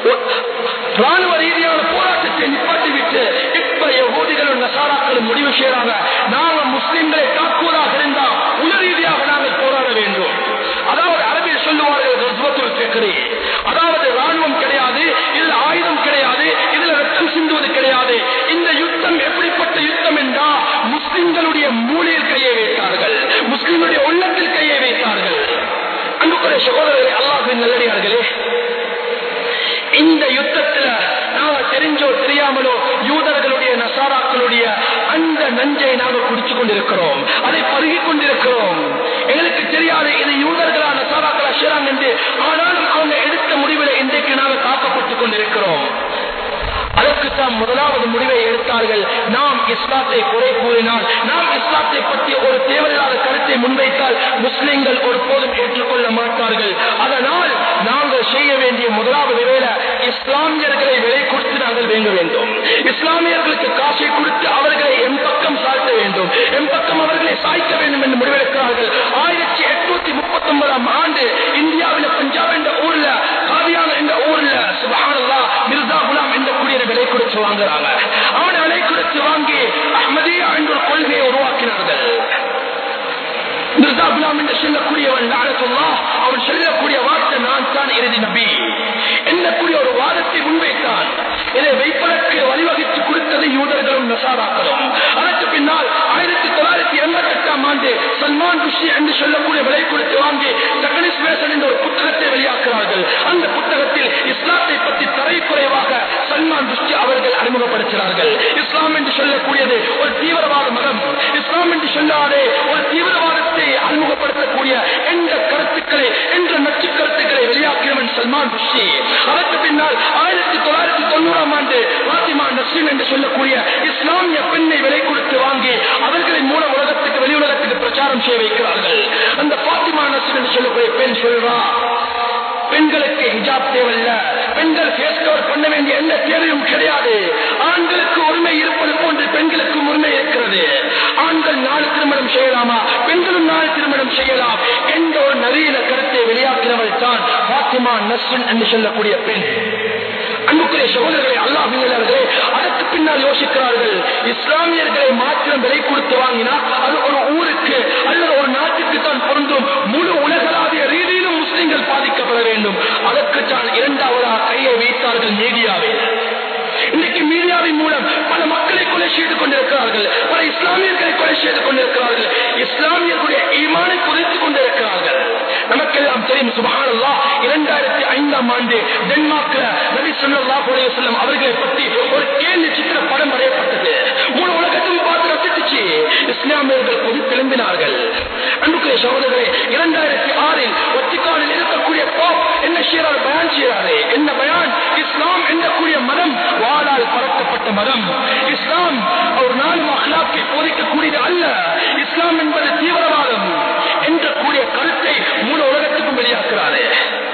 ராணுவ ரீதியான போராட்டத்தை நிப்பாட்டிவிட்டு இப்ப யகூதிகளும் நசாராக்களும் முடிவு செய்யறாங்க நாங்க முஸ்லிம்களை தாக்குவதாக இருந்தா உயர் ரீதியாக நாங்கள் போராட வேண்டும் அதாவது அரபில் சொல்லுவார்கள் ரஸ்வத்துல் ஃபிக்ரி. அதாவது ராணுவம் கிடையாது இதுல ஆயுதம் கிடையாது இதுல ரத்தம் சிந்துவது கிடையாது இந்த யுத்தம் எப்படிப்பட்ட யுத்தம் என்றா முஸ்லிம்களுடைய மூலையில் கையை வைத்தார்கள் முஸ்லிம்களுடைய உள்ளத்தில் கையை வைத்தார்கள் அன்புக்குரிய சகோதரர்களே அல்லாஹின் நல்லடியார்களே இந்த யுத்தத்துல நாங்க தெரிஞ்சோ தெரியாமலோ யூதர்களுடைய நசாராக்களுடைய அந்த நஞ்சை நாங்கள் குடிச்சு கொண்டிருக்கிறோம் அதை பருகி கொண்டிருக்கிறோம் எங்களுக்கு தெரியாது இது யூதர்களா நசாராக்களா செய்றாங்க என்று ஆனாலும் அவங்க எடுத்த தான் முதலாவது முடிவை எடுத்தார்கள் நாம் இஸ்லாத்தை குறை கூறினால் நாம் இஸ்லாத்தை பற்றி ஒரு தேவையில்லாத கருத்தை முன்வைத்தால் முஸ்லிம்கள் ஒருபோதும் ஏற்றுக்கொள்ள மாட்டார்கள் அதனால் நாங்கள் செய்ய வேண்டிய முதலாவது வேலை இஸ்லாமியர்களை விலை கொடுத்து நாங்கள் வேங்க வேண்டும் இஸ்லாமியர்களுக்கு காசை கொடுத்து அவர்களை எம் பக்கம் சாய்த்த வேண்டும் எம் பக்கம் அவர்களை சாய்க்க வேண்டும் என்று முடிவெடுக்கிறார்கள் ஆயிரத்தி எட்நூத்தி முப்பத்தி ஒன்பதாம் ஆண்டு இந்தியாவில் பஞ்சாப் என்ற ஊர்ல காதியான் என்ற ஊர்ல சுபஹானல்லா மிர்சா குலாம் என்ற குடியரை விலை கொடுத்து வாங்குறாங்க அவனை விலை கொடுத்து வாங்கி அஹ்மதியா என்ற ஒரு கொள்கையை உருவாக்கினார்கள் மிர்சா குலாம் என்று சொல்லக்கூடியவன் லானத்துல்லா அவன் சொல்லக்கூடிய வார்த்தை நான் தான் இறுதி நபி என்னக்கூடிய ஒரு வாதத்தை முன்வைத்தான் இதை வைப்பதற்கு வழிவகுத்து கொடுத்தது யூதர்களும் நசாராக்களும் அதற்கு பின்னால் ஆயிரத்தி தொள்ளாயிரத்தி எண்பத்தி எட்டாம் ஆண்டு சல்மான் குஷி என்று சொல்லக்கூடிய விலை கொடுத்து வாங்கி டக்கனிஸ் வேசன் என்ற ஒரு புத்தகத்தை வெளியாக்குறார்கள் அந்த புத்தகத்தில் இஸ்லாத்தை பற்றி தரைக்குறைவாக சல்மான் குஷி அவர்கள் அறிமுகப்படுத்துகிறார்கள் இஸ்லாம் என்று சொல்லக்கூடியது ஒரு தீவிரவாத மதம் இஸ்லாம் என்று சொல்லாதே ஒரு தீவிரவாதத்தை அறிமுகப்படுத்தக்கூடிய எந்த கருத்துக்களை என்ற நச்சு கருத்துக்களை வெளியாக்கியவன் சல்மான் குஷி அதற்கு பின்னால் ஆயிரத்தி தொள்ளாயிரத்தி தொண்ணூறாம் ஆண்டு பாத்திமா நஸ்ரீன் என்று சொல்லக்கூடிய இஸ்லாமிய பெண்ணை விலை கொடுத்து வாங்கி அவர்களின் மூலம் உலகத்துக்கு வெளி உலகத்துக்கு பிரச்சாரம் செய்ய வைக்கிறார்கள் அந்த பாத்திமா நஸ்ரீன் என்று சொல்லக்கூடிய பெண் சொல்றா பெண்களுக்கு ஹிஜாப் தேவையில்ல பெண்கள் ஃபேஸ் கவர் பண்ண வேண்டிய எந்த தேவையும் கிடையாது ஆண்களுக்கு உரிமை இருப்பது போன்று பெண்களுக்கும் உரிமை இருக்கிறது ஆண்கள் நாலு திருமணம் செய்யலாமா பெண்களும் நாலு திருமணம் செய்யலாம் என்ற ஒரு நவீன கருத்தை வெளியாக்கினவள் தான் பாத்திமா நஸ்ரின் என்று சொல்லக்கூடிய பெண் அன்புக்குரிய சகோதரர்களை அல்லாஹர்களே அதற்கு பின்னால் யோசிக்கிறார்கள் இஸ்லாமியர்களை மாத்திரம் விலை கொடுத்து வாங்கினா அது ஒரு ஊருக்கு அல்லது ஒரு நாட்டுக்கு தான் பொருந்தும் முழு உலகளாவிய ரீதியிலும் முஸ்லிம்கள் பாதிக்கப்பட வேண்டும் அதற்கு தான் இரண்டாவதாக கையை வைத்தார்கள் மீடியாவில் இன்னைக்கு மீடியாவின் மூலம் பல மக்களை கொலை செய்து கொண்டிருக்கிறார்கள் பல இஸ்லாமியர்களை கொலை செய்து கொண்டிருக்கிறார்கள் இஸ்லாமியர்களுடைய ஈமானை குறைத்துக் கொண்டிருக்கிறார்கள் நமக்கெல்லாம் தெரியும் சுபஹானல்லா இரண்டாயிரத்தி ஐந்தாம் ஆண்டு டென்மார்க்ல நபி ஸல்லல்லாஹு அலைஹி வஸல்லம் அவர்களை பற்றி ஒரு கேள்வி சித்திர படம் வரையப்பட்டது முழு உலகத்தையும் பார்த்து ரசித்துச்சு இஸ்லாமியர்கள் கொதி திரும்பினார்கள் அன்புக்குரிய சகோதரர்களே இரண்டாயிரத்தி ஆறில் ஒத்திக்காலில் இருக்கக்கூடிய பாப் என்ன செய்யறார் பயான் செய்யறாரு என்ன பயான் இஸ்லாம் என்னக்கூடிய மதம் வாளால் பறக்கப்பட்ட மதம் இஸ்லாம் ஒரு நாளும் அஹ்லாக்கை போதிக்கக்கூடியது அல்ல இஸ்லாம் என்பது தீவிரவாதம் என்ற கூடிய கருத்தை முழு உலகத்துக்கும் வெளியாக்குறாரு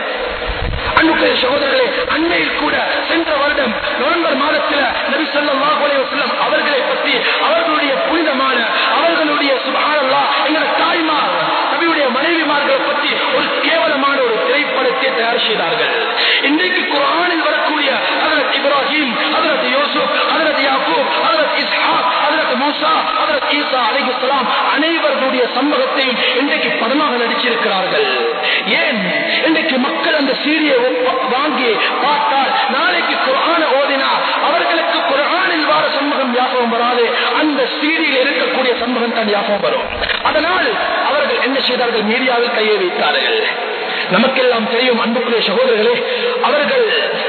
அன்புக்குரிய சகோதரர்களே அண்மையில் கூட சென்ற வருடம் நவம்பர் மாதத்தில் நபி ஸல்லல்லாஹு அலைஹி வஸல்லம் அவர்களை பற்றி அவர்களுடைய புனிதமான அவர்களுடைய சுப்ஹானல்லாஹ் எங்கள் தாய்மார் நபியுடைய மனைவிமார்களை பற்றி ஒரு கேவலமான ஒரு திரைப்படத்தை தயார் செய்தார்கள் இன்றைக்கு குர்ஆனில் வரக்கூடிய ஹஜரத் இப்ராஹிம் ஹஜரத் யூசுப் ஹஜரத் யாக்கூப் ஹஜரத் இஸ்ஹாக் ஹஜரத் மூசா ஹஜரத் ஈசா அலைஹிஸ்ஸலாம் அனைவர்களுடைய சம்பவத்தையும் இன்றைக்கு படமாக நடிச்சிருக்கிறார்கள் ஏன் இன்றைக்கு மக்கள் அந்த சீரியை வாங்கி பார்த்தால் நாளைக்கு குரான ஓதினா அவர்களுக்கு குரானில் வார சம்பவம் ஞாபகம் வராது அந்த சீரியில் இருக்கக்கூடிய சம்பவம் தான் ஞாபகம் வரும் அதனால் அவர்கள் என்ன செய்தார்கள் மீடியாவில் கையை வைத்தார்கள் நமக்கெல்லாம் தெரியும் அன்புக்குரிய சகோதரர்களே அவர்கள்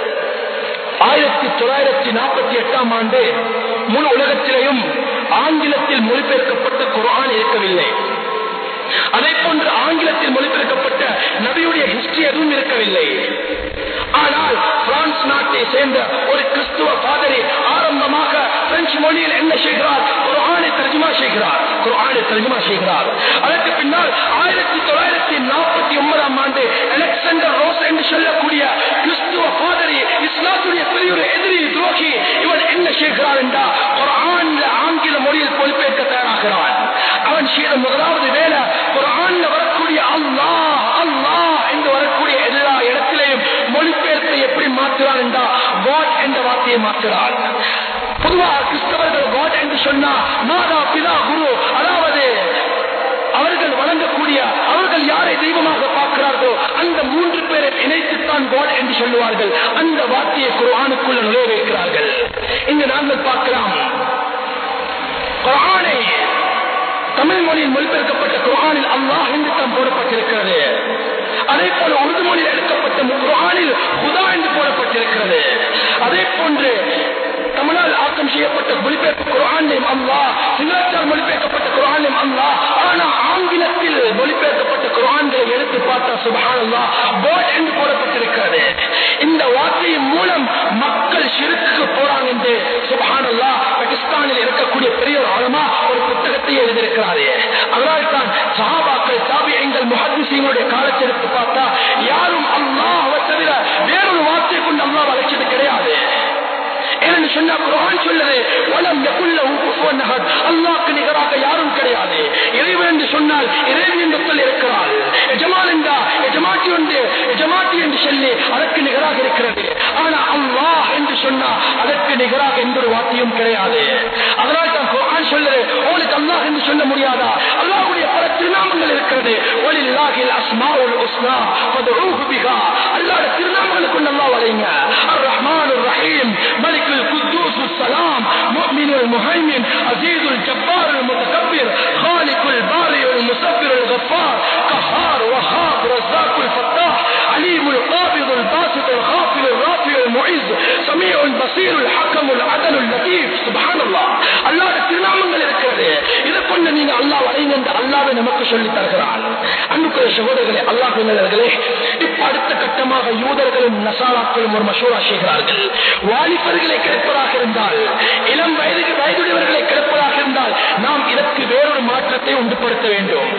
ஆயிரத்தி தொள்ளாயிரத்தி நாற்பத்தி எட்டாம் ஆண்டு முழு உலகத்திலேயும் ஆங்கிலத்தில் மொழிபெயர்க்கப்பட்ட குரான் இருக்கவில்லை அதே போன்று ஆங்கிலத்தில் மொழிபெயர்க்கப்பட்ட நபியுடைய ஹிஸ்டரி எதுவும் இருக்கவில்லை ஆனால் பிரான்ஸ் நாட்டை சேர்ந்த ஒரு கிறிஸ்துவ பாதரி ஆரம்பமாக பிரெஞ்சு மொழியில் என்ன செய்கிறார் குரானை தர்ஜுமா செய்கிறார் குரானை தர்ஜுமா செய்கிறார் அதற்கு பின்னால் ஆயிரத்தி தொள்ளாயிரத்தி நாற்பத்தி ஒன்பதாம் ஆண்டு அலெக்சாண்டர் ரோஸ் என்று சொல்லக்கூடிய கிறிஸ்துவ பாதரி இஸ்லாத்துடைய பெரிய ஒரு எதிரி துரோகி இவன் என்ன செய்கிறார் என்றால் குரான்ல ஆங்கில மொழியில் பொறுப்பேற்க தயாராகிறான் அவன் செய்த முதலாவது வேலை குரான்ல வரக்கூடிய அல்லாஹ் அல்லாஹ் என்று வரக்கூடிய எல்லா இடத்திலையும் மொழிபெயர்ப்பை எப்படி மாற்றுறான் என்றால் காட் என்ற வார்த்தையை மாற்றுறான் பொதுவாக கிறிஸ்தவர்கள் காட் என்று சொன்னா மாதா பிதா குரு அதாவது அவர்கள் வழங்கக்கூடிய அவர்கள் யாரை தெய்வமாக பார்க்கிறார்களோ அந்த மூன்று பேரை இணைத்துத்தான் காட் என்று சொல்லுவார்கள் அந்த வார்த்தையை குரானுக்குள்ள நுழைய வைக்கிறார்கள் இங்கு நாங்கள் பார்க்கலாம் குரானை தமிழ் மொழியில் மொழிபெயர்க்கப்பட்ட குரானில் அல்லாஹ் என்று தான் போடப்பட்டிருக்கிறது அதே போல உருது மொழியில் எடுக்கப்பட்ட குரானில் குதா என்று போடப்பட்டிருக்கிறது அதே போன்று தமிழால் ஆக்கம் செய்யப்பட்ட மொழிபெயர்ப்பு குரானிலும் அல்லா சிங்களாச்சார் மொழிபெயர்க்கப்பட்ட குரானிலும் அல்லா ஆனா ஆங்கிலத்தில் மொழிபெயர்க்கப்பட்ட குரான்களை எடுத்து பார்த்தா சுபஹானல்லா காட் என்று போடப்பட்டிருக்கிறது இந்த வார்த்தையின் மூலம் மக்கள் சிறுக்கு போறாங்க என்று பெரிய ஒரு ஆழமா ஒரு புத்தகத்தை எழுதியிருக்கிறாரு அதனால் தான் சஹாபாக்கள் தாபியங்கள் முஹத்திசீனுடைய காலத்தை எடுத்து பார்த்தா யாரும் அல்லாஹ் தவிர வேறொரு வார்த்தை கொண்டு அல்லாஹ் அழைச்சது கிடையாது ஏன்னு சொன்னா குரான் சொல்லுது வலம் யகுல்ல குஃபுவன் அஹத் அல்லாஹ்க்கு நிகராக யாரும் கிடையாது இறைவன் என்று சொன்னால் இறைவன் என்று சொல் இருக்கிறாள் எஜமான் என்றா எஜமாட்டி ஒன்று எஜமாட்டி என்று சொல்லி அதற்கு நிகராக இருக்கிறது ஆனா அல்லாஹ் என்று சொன்னா அதற்கு நிகராக எந்த ஒரு வார்த்தையும் கிடையாது அதனால் தான் குரான் சொல்லுது உங்களுக்கு அல்லாஹ் என்று சொல்ல முடியாதா அல்லாஹ்வுடைய பல திருநாமங்கள் இருக்கிறது ஒலில்லாஹில் அஸ்மாவுல் உஸ்னா ஃபதுஊஹு பிஹா அல்லாஹ்வுடைய திருநாமங்களை கொண்டு அல்லாஹ் வளைங்க அர் ரஹ்மான் ரஹீம் ملك القدوس السلام مؤمن المهيمن عزيز الجبار المتكبر خالق البارئ المصبر الغفار قهار وهاب رزاق الفتاح عليم القابض الباسط الغافل الرافع المعز سميع البصير الحكم العدل اللطيف سبحان الله அல்லாஹ் திருநாமங்கள் இருக்கிறது இதை கொண்டு நீங்க அல்லாஹ் வரைங்க என்று அல்லாஹ் நமக்கு சொல்லி தருகிறான் அன்புக்குரிய சகோதரர்களே அல்லாஹ் நல்லவர்களே இப்ப அடுத்த கட்டமாக யூதர்களும் நசாராக்களும் ஒரு மசோரா செய்கிறார்கள் வாலிபர்களை கிடைப்பதாக இருந்தால் இளம் வயது வயதுடையவர்களை கிடைப்பதாக இருந்தால் நாம் இதற்கு வேறொரு மாற்றத்தை உண்டுபடுத்த வேண்டும்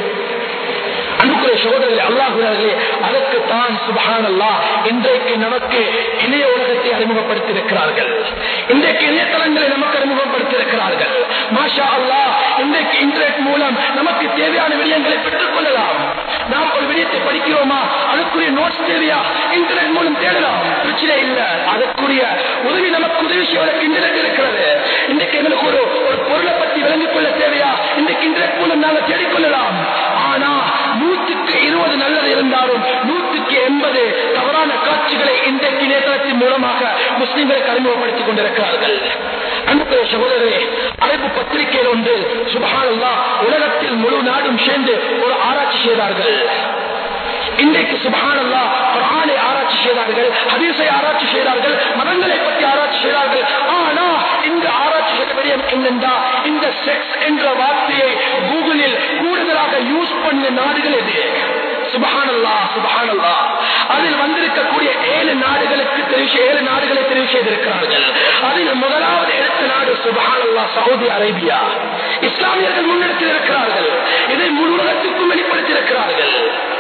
அன்புக்குரிய சகோதரர்களே அல்லாஹுடைய அதற்கு தான் சுபஹான் அல்லாஹ் இன்றைக்கு நமக்கு இணைய உலகத்தை அறிமுகப்படுத்தி இருக்கிறார்கள் இன்றைக்கு இணையதளங்களை நமக்கு அறிமுகப்படுத்தி இருக்கிறார்கள் மாஷா அல்லாஹ் இன்றைக்கு இன்டர்நெட் மூலம் நமக்கு தேவையான விடயங்களை பெற்றுக் கொள்ளலாம் நாம் ஒரு விடயத்தை படிக்கிறோமா அதுக்குரிய நோட்ஸ் தேவையா இன்டர்நெட் மூலம் தேடலாம் பிரச்சனை இல்ல அதற்குரிய உதவி நமக்கு உதவி செய்வதற்கு இன்டர்நெட் இருக்கிறது இன்றைக்கு எங்களுக்கு ஒரு ஒரு பொருளை பற்றி விளங்கிக் கொள்ள தேவையா இன்றைக்கு இன்டர்நெட் மூலம் நாங்கள் தேடிக்கொள்ளலாம் ஆனா நூற்றுக்கு இருபது நல்லது இருந்தாலும் நூற்றுக்கு எண்பது தவறான காட்சிகளை இன்றைக்கு இணையதளத்தின் மூலமாக முஸ்லிம்களுக்கு அறிமுகப்படுத்திக் கொண்டிருக்கிறார்கள் அன்புக்குரிய சகோதரரே அழைப்பு பத்திரிகையில் ஒன்று சுபஹானல்லா உலகத்தில் முழு நாடும் சேர்ந்து ஒரு ஆராய்ச்சி செய்தார்கள் இன்றைக்கு சுபஹானல்லா குர்ஆனை ஆராய்ச்சி செய்தார்கள் ஹதீஸை ஆராய்ச்சி செய்தார்கள் மதங்களை பற்றி ஆராய்ச்சி செய்தார்கள் ஆனா இந்த ஆராய்ச்சி செய்த விடயம் என்னென்றா இந்த செக்ஸ் என்ற வார்த்தையை கூகுளில் கூடுதலாக யூஸ் பண்ண நாடுகள் எது சுபஹானல்லா சுபஹானல்லா அதில் வந்திருக்கக்கூடிய ஏழு நாடுகளுக்கு தெரிவு ஏழு நாடுகளை தெரிவு செய்திருக்கிறார்கள் அதில் முதலாவது எடுத்த நாடு சுபஹானல்லா சவுதி அரேபியா இஸ்லாமியர்கள் முன்னெடுத்து இருக்கிறார்கள் இதை முழு உலகத்துக்கும் வெளிப்படுத்தியிருக்கிறார்கள்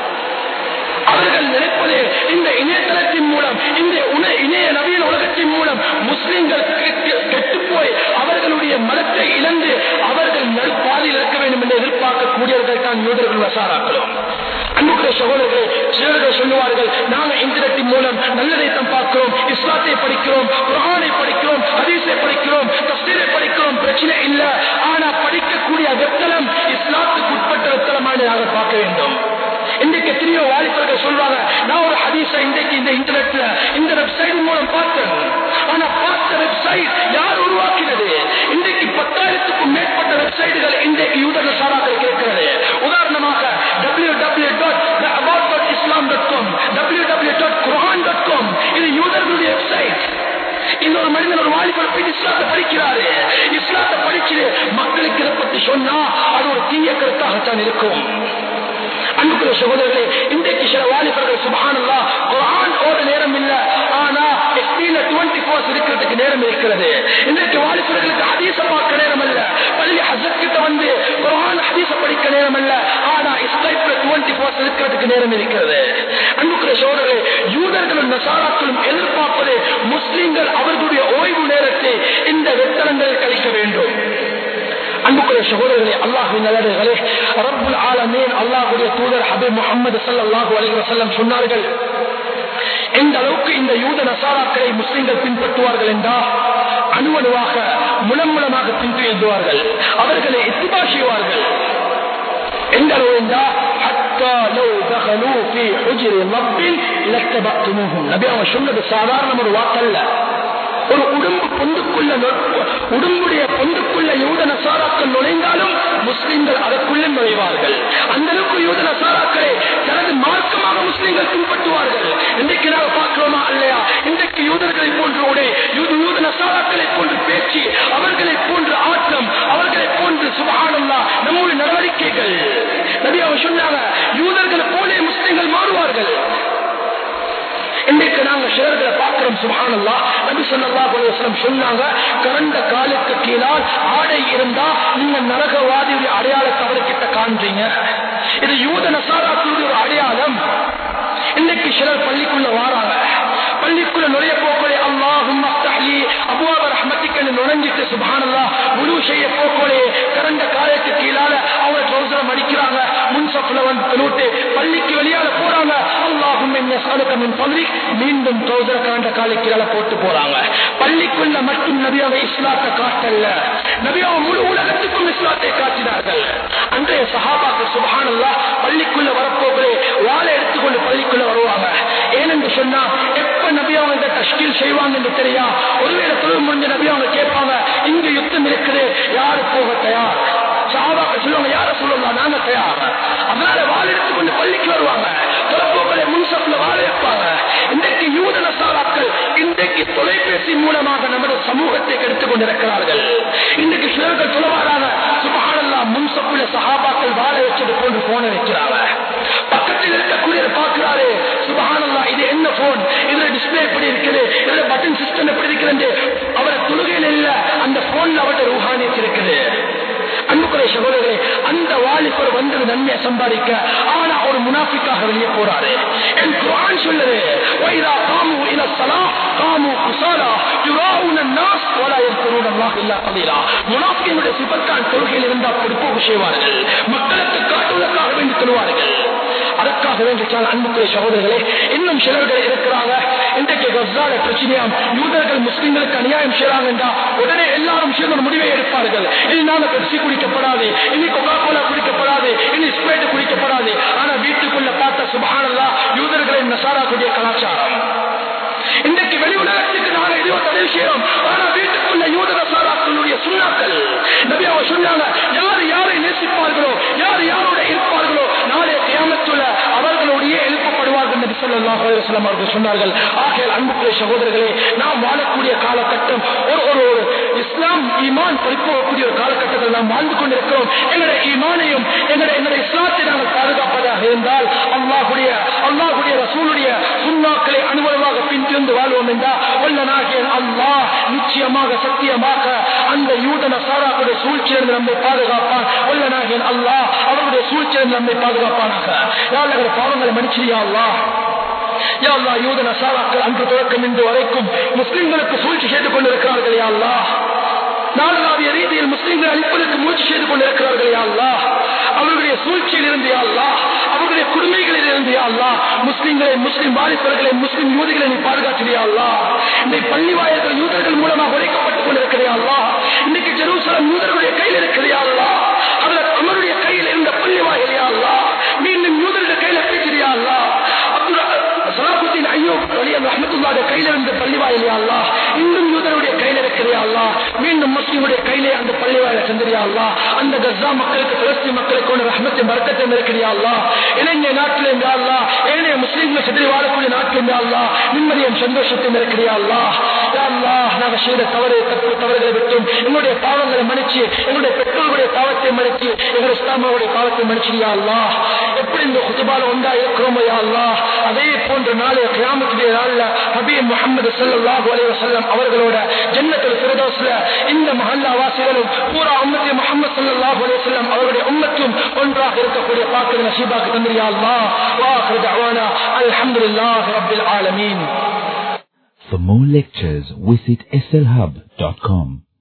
அவர்கள் நினைப்பது இந்த இணையதளத்தின் மூலம் இந்த உண- இணைய நவீன உலகத்தின் மூலம் முஸ்லிம்கள் கெட்டு போய் அவர்களுடைய மதத்தை இழந்து அவர்கள் நடுப்பாதையில் இருக்க வேண்டும் என்று எதிர்பார்க்கக்கூடியவர்கள் தான் யூதர்கள் வசாராக்களும் அன்புக்குரிய சகோதரர்களே சிலர்கள் சொல்லுவார்கள் நாங்கள் இன்டர்நெட்டின் மூலம் நல்லதைத்தான் பார்க்கிறோம் இஸ்லாத்தை படிக்கிறோம் குரானை படிக்கிறோம் ஹதீஸை படிக்கிறோம் தஸ்தீரை படிக்கிறோம் பிரச்சனை இல்லை ஆனா படிக்கக்கூடிய வெத்தலம் இஸ்லாத்துக்கு உட்பட்ட வெத்தலமான நாங்கள் பார்க்க வேண்டும் இன்றைக்கு எத்தனையோ வாலிபர்கள் சொல்றாங்க நான் ஒரு ஹதீஸை இன்றைக்கு இந்த இன்டர்நெட்ல இந்த வெப்சைட் மூலம் பார்த்தேன் ஆனா பார்த்த வெப்சைட் யார் உருவாக்கினது இன்றைக்கு பத்தாயிரத்துக்கும் மேற்பட்ட வெப்சைட்டுகள் இன்றைக்கு யூதர்கள் சாராக்கள் இருக்கிறது உதாரணமாக W W dot about dot Islam dot com W W dot Quran dot com இது யூதர்களுடைய வெப்சைட் இன்னொரு மனிதன் ஒரு வாலிபர் போய் இஸ்லாத்தை படிக்கிறாரு இஸ்லாத்தை படிச்சு மக்களுக்கு இதை பத்தி சொன்னா அது ஒரு தீய கருத்தாகத்தான் இருக்கும் அன்புக்குரிய சகோதரர்களே இன்றைக்கு சில வாலிபர்கள் சுபஹானல்லா குர்ஆன் ஓட நேரம் இல்ல ஆனா எஸ்பியில 24 ஃபோர்ஸ் இருக்கிறதுக்கு நேரம் இருக்கிறது இன்றைக்கு வாலிபர்களுக்கு ஹதீஸ பார்க்க நேரம் அல்ல பள்ளி ஹசத் கிட்ட வந்து குர்ஆன் ஹதீஸ படிக்க நேரம் அல்ல ஆனா இஸ்லைப்ல 24 ஃபோர்ஸ் இருக்கிறதுக்கு நேரம் இருக்கிறது அன்புக்குரிய சகோதரர்களே யூதர்களும் நசாராக்களும் எதிர்பார்ப்பது முஸ்லிம்கள் அவர்களுடைய ஓய்வு நேரத்தை இந்த வெத்தலங்களில் கழிக்க வேண்டும் அன்புக்குரிய சகோதரர்களே அல்லாஹுவின் நல்லவர்களே ரப்புல் ஆலமீன் அல்லாஹ்வுடைய தூதர் ஹபீப் முஹம்மது ஸல்லல்லாஹு அலைஹி வஸல்லம் சொன்னார்கள் எந்த அளவுக்கு இந்த யூத நசாராக்களை முஸ்லிம்கள் பின்பற்றுவார்கள் என்றால் அணுவணுவாக முலம் மூலமாக பின்பற்றுவார்கள் அவர்களை இத்திபா செய்வார்கள் எந்த அளவு என்றால் حتى لو دخلوا في حجر رب لاتبعتموهم நபி அவங்க சொன்னது சாதாரண ஒரு வாக்கல்ல ஒரு உடம்பு பொந்துக்குள்ள நொ- உடம்புடைய பொந்துக்குள்ள யூத நசாராக்கள் நுழைந்தாலும் முஸ்லிம்கள் அதற்குள்ளே நுழைவார்கள் அந்த அளவுக்கு யூத நசாராக்களை தனது மார்க்கமாக முஸ்லிம்கள் பின்பற்றுவார்கள் இன்றைக்கு நாங்கள் பார்க்கிறோமா இல்லையா இன்றைக்கு யூதர்களை போன்று உடை யூத யூத நசாராக்களை போன்று பேச்சு அவர்களை போன்று ஆட்டம் அவர்களை போன்று சுபகானல்லா நம்முடைய நடவடிக்கைகள் நபி அவங்க சொன்னாங்க யூதர்களை போலே முஸ்லிம்கள் மாறுவார்கள் இன்றைக்கு நாங்க சிலர்களை பார்க்கிறோம் சுபஹானல்லாஹ் நபி ஸல்லல்லாஹு அலைஹி வஸல்லம் சொன்னாங்க கரண்ட காலுக்கு கீழால் ஆடை இருந்தா நீங்க நரகவாதியுடைய அடையாளத்தை அவர்கிட்ட காண்றீங்க இது யூத நசாராக்களுடைய ஒரு அடையாளம் இன்னைக்கு சிலர் பள்ளிக்குள்ள வாராங்க பள்ளிக்குள்ள நுழைய போக்கோலே அல்லாஹும் அஃப்தஹ்லி அபுவாப ரஹ்மத்திக்கு நுழைஞ்சிட்டு சுப்ஹானல்லாஹ் முழு செய்ய போக்கோலே கரண்ட காலத்து கீழால அவங்க ட்ரௌசரம் அடிக்கிறாங்க முன் சஃப்ல வந்து தொழுட்டு பள்ளிக்கு வெளியால போறாங்க அல்லாஹும் என்ன சாலுக்க மின் பள்ளி மீண்டும் ட்ரௌசர கரண்ட காலை கீழால போட்டு போறாங்க பள்ளிக்குள்ள மட்டும் நபியாக இஸ்லாத்தை காட்டல்ல நபியாக முழு உலகத்துக்கும் இஸ்லாத்தை காட்டினார்கள் அன்றைய சஹாபாக்கள் சுபஹானல்லாஹ் பள்ளிக்குள்ள வரப்போகிறே வாழை எடுத்துக்கொண்டு பள்ளிக்குள்ள வருவாங்க ஏனென்று சொன்னா எப்ப நபி அவங்க இந்த தஷ்கீல் செய்வாங்க என்று தெரியா ஒருவேளை தொழில் முடிஞ்ச நபி அவங்க கேட்பாங்க இங்க யுத்தம் இருக்குது யாரு போக தயார் சாபாக்கள் சொல்லுவாங்க யார சொல்லலாம் நாங்க தயார் அதனால வாழை எடுத்துக்கொண்டு பள்ளிக்கு வருவாங்க தொலைப்போக்களை முன்சப்ல வாழ வைப்பாங்க இன்றைக்கு யூத நசாராக்கள் இன்றைக்கு தொலைபேசி மூலமாக நமது சமூகத்தை கெடுத்துக் கொண்டிருக்கிறார்கள் இன்றைக்கு சிலர்கள் சொல்லுவாராக சுபஹானல்லா முன்சப்புல சஹாபாக்கள் வாழ வச்சது போன்று போன வைக்கிறாங்க பக்கத்தில் இருக்கக்கூடிய பார்க்கிறாரு சுபஹானல்லா இது என்ன போன் இதுல டிஸ்பிளே எப்படி இருக்குது இதுல பட்டன் சிஸ்டம் எப்படி இருக்கிறது அவர தொழுகையில் இல்ல அந்த போன்ல அவருடைய ரூஹானியத் இருக்குது அன்புக்குறை சகோதரர்களே அந்த வாலிபர் வந்தது நன்மையை சம்பாதிக்க ஆனா ஒரு முனாஃபிக்காக வெளியே போறாரு என் குரான் சொல்லுது வைரா காமு இல சலா காமு குசாலா யுராவுன நாஸ் வலா யذكرون الله الا قليلا முனாஃபிக்கினுடைய சிபத்தான் தொழுகையில் இருந்தால் பொறுப்பு செய்வார்கள் மக்களுக்கு காட்டுவதற்காக வேண்டி சொல்வார்கள் அதற்காக வேண்டிச்சால் அன்புக்குரிய சகோதரர்களே இன்னும் சிலர்கள் இருக்கிறாங்க இன்றைக்கு கஸ்ஸால பிரச்சனையாம் யூதர்கள் முஸ்லிம்களுக்கு அநியாயம் செய்யறாங்க என்றா உடனே எல்லாரும் சேர்ந்து ஒரு முடிவை எடுப்பார்கள் இனி நாங்க பெப்சி குடிக்கப்படாது இனி கொக்கா கோலா குடிக்கப்படாது இனி ஸ்பிரைட் குடிக்கப்படாது ஆனா வீட்டுக்குள்ள பார்த்த சுபஹானல்லா யூதர்களின் நசாராக்குடைய கலாச்சாரம் இன்றைக்கு வெளி உலகத்துக்கு நாங்க எதையோ தடை செய்யறோம் ஆனா வீட்டுக்குள்ள யூத நசாராக்களுடைய சுண்ணாக்கள் நபி அவங்க சொன்னாங்க யார் யாரை நேசிப்பார்களோ யார் யாரோட இருப்பார்களோ நாளைய கியாமத்துள்ள அவர்களுடைய எழுப்பப்படுவார்கள் நபி ஸல்லல்லாஹு அலைஹி வஸல்லம் அவர்கள் சொன்னார்கள் ஆகையால் அன்புக்குரிய சகோதரர்களே நாம் வாழக்கூடிய காலகட்டம் ஒரு ஒரு ஒரு இஸ்லாம் ஈமான் பறிப்போகக்கூடிய ஒரு காலகட்டத்தில் நாம் வாழ்ந்து கொண்டிருக்கிறோம் எங்களுடைய ஈமானையும் எங்களுடைய எங்களுடைய இஸ்லாத்தை நாங்கள் பாதுகாப்பதாக இருந்தால் அல்லாஹுடைய அல்லாஹுடைய ரசூலுடைய சுண்ணாக்களை அனுபவமாக பின்திருந்து வாழ்வோம் என்றால் வல்லனாகிய அல்லாஹ் நிச்சயமாக சத்தியமாக அந்த யூத நசாராக்குடைய சூழ்ச்சியிலிருந்து நம்மை பாதுகாப்பான் வல்லனாகிய அல்லாஹ் அவருடைய சூழ்ச்சியிலிருந்து நம்மை பாதுகாப்பானாக யாருடைய பாவங்களை மன்னிச்சியா அல்லாஹ் யா அல்லாஹ் யூத நசாராக்கள் அன்று தொடக்கம் இன்று வரைக்கும் முஸ்லிம்களுக்கு சூழ்ச்சி செய்து கொண்டிருக்கிறார்கள் யா அல்லாஹ் நாடளாவிய ரீதியில் முஸ்லிம்கள் அழிப்பதற்கு முயற்சி செய்து கொண்டிருக்கிறார்கள் யா அல்லாஹ் அவர்களுடைய சூழ்ச்சியில் இருந்து யா அல்லாஹ் அவர்களுடைய குடுமைகளில் இருந்து யா அல்லாஹ் முஸ்லிம்களை முஸ்லிம் வாலிபர்களை முஸ்லிம் யூதிகளை நீ பாதுகாத்திரியா அல்லாஹ் இன்னைக்கு பள்ளி வாயில்கள் யூதர்கள் மூலமாக உழைக்கப்பட்டுக் கொண்டிருக்கிறியா அல்லாஹ் இன்னைக்கு ஜெருசலம் யூதர்களுடைய கையில் இருக்கிறியா அல்லாஹ் அதில் அமருடைய கையில் இருந்த பள்ளி வாயிலையா அல்லாஹ் மீண்டும் யூதருடைய கையில் பேசுறியா அல்லாஹ் அப்துல் சலாபுத்தீன் ஐயோப் அலியன் ரஹமத்துல்லாத கையில இருந்த பள்ளிவாயிலையா அல்லா இன்னும் யூதருடைய கையில இருக்கிறியா அல்லா மீண்டும் முஸ்லிமுடைய கையிலே அந்த பள்ளிவாயில சென்றியா அல்லா அந்த கஸ்ஸா மக்களுக்கு பிலஸ்தீன் மக்களுக்கு ஒன்று ரஹமத்தை மறக்கத்தை இருக்கிறியா அல்லா இளைஞ நாட்டில் இருந்தா அல்லா ஏனைய முஸ்லீம்கள் சென்று வாழக்கூடிய நாட்டில் இருந்தா அல்லா நிம்மதியும் சந்தோஷத்தையும் இருக்கிறியா அல்லா அல்லா நாங்கள் செய்த தவறு தப்பு தவறுகளை விட்டும் எங்களுடைய பாவங்களை மன்னிச்சு எங்களுடைய பெற்றோர்களுடைய பாவத்தை மன்னிச்சு எங்களுடைய இஸ்லாமாவுடைய பாவத்தை மன்னிச்சியா அல்லா எப்படி இந்த குத்துபால ஒன்றா இருக்கிறோமோ யா அல்லா அதே போன்ற நாளைய கிராமத்துடைய நாள்ல ஹபீப் முகமது ஸல்லல்லாஹு அலைஹி வஸல்லம் அவர்களோட ஜன்னத்துல் ஃபிர்தௌஸ்ல இந்த மஹல்லா வாசிகளும் பூரா உம்மத்தி முகமது ஸல்லல்லாஹு அலைஹி வஸல்லம் அவருடைய உம்மத்தும் ஒன்றாக இருக்கக்கூடிய பாக்கிய நசீபாக்கு தந்திரியா அல்லாஹ் வாஹிரு தஅவானா அல்ஹம்துலில்லாஹி ரப்பில் ஆலமீன் For more lectures, visit slhub.com.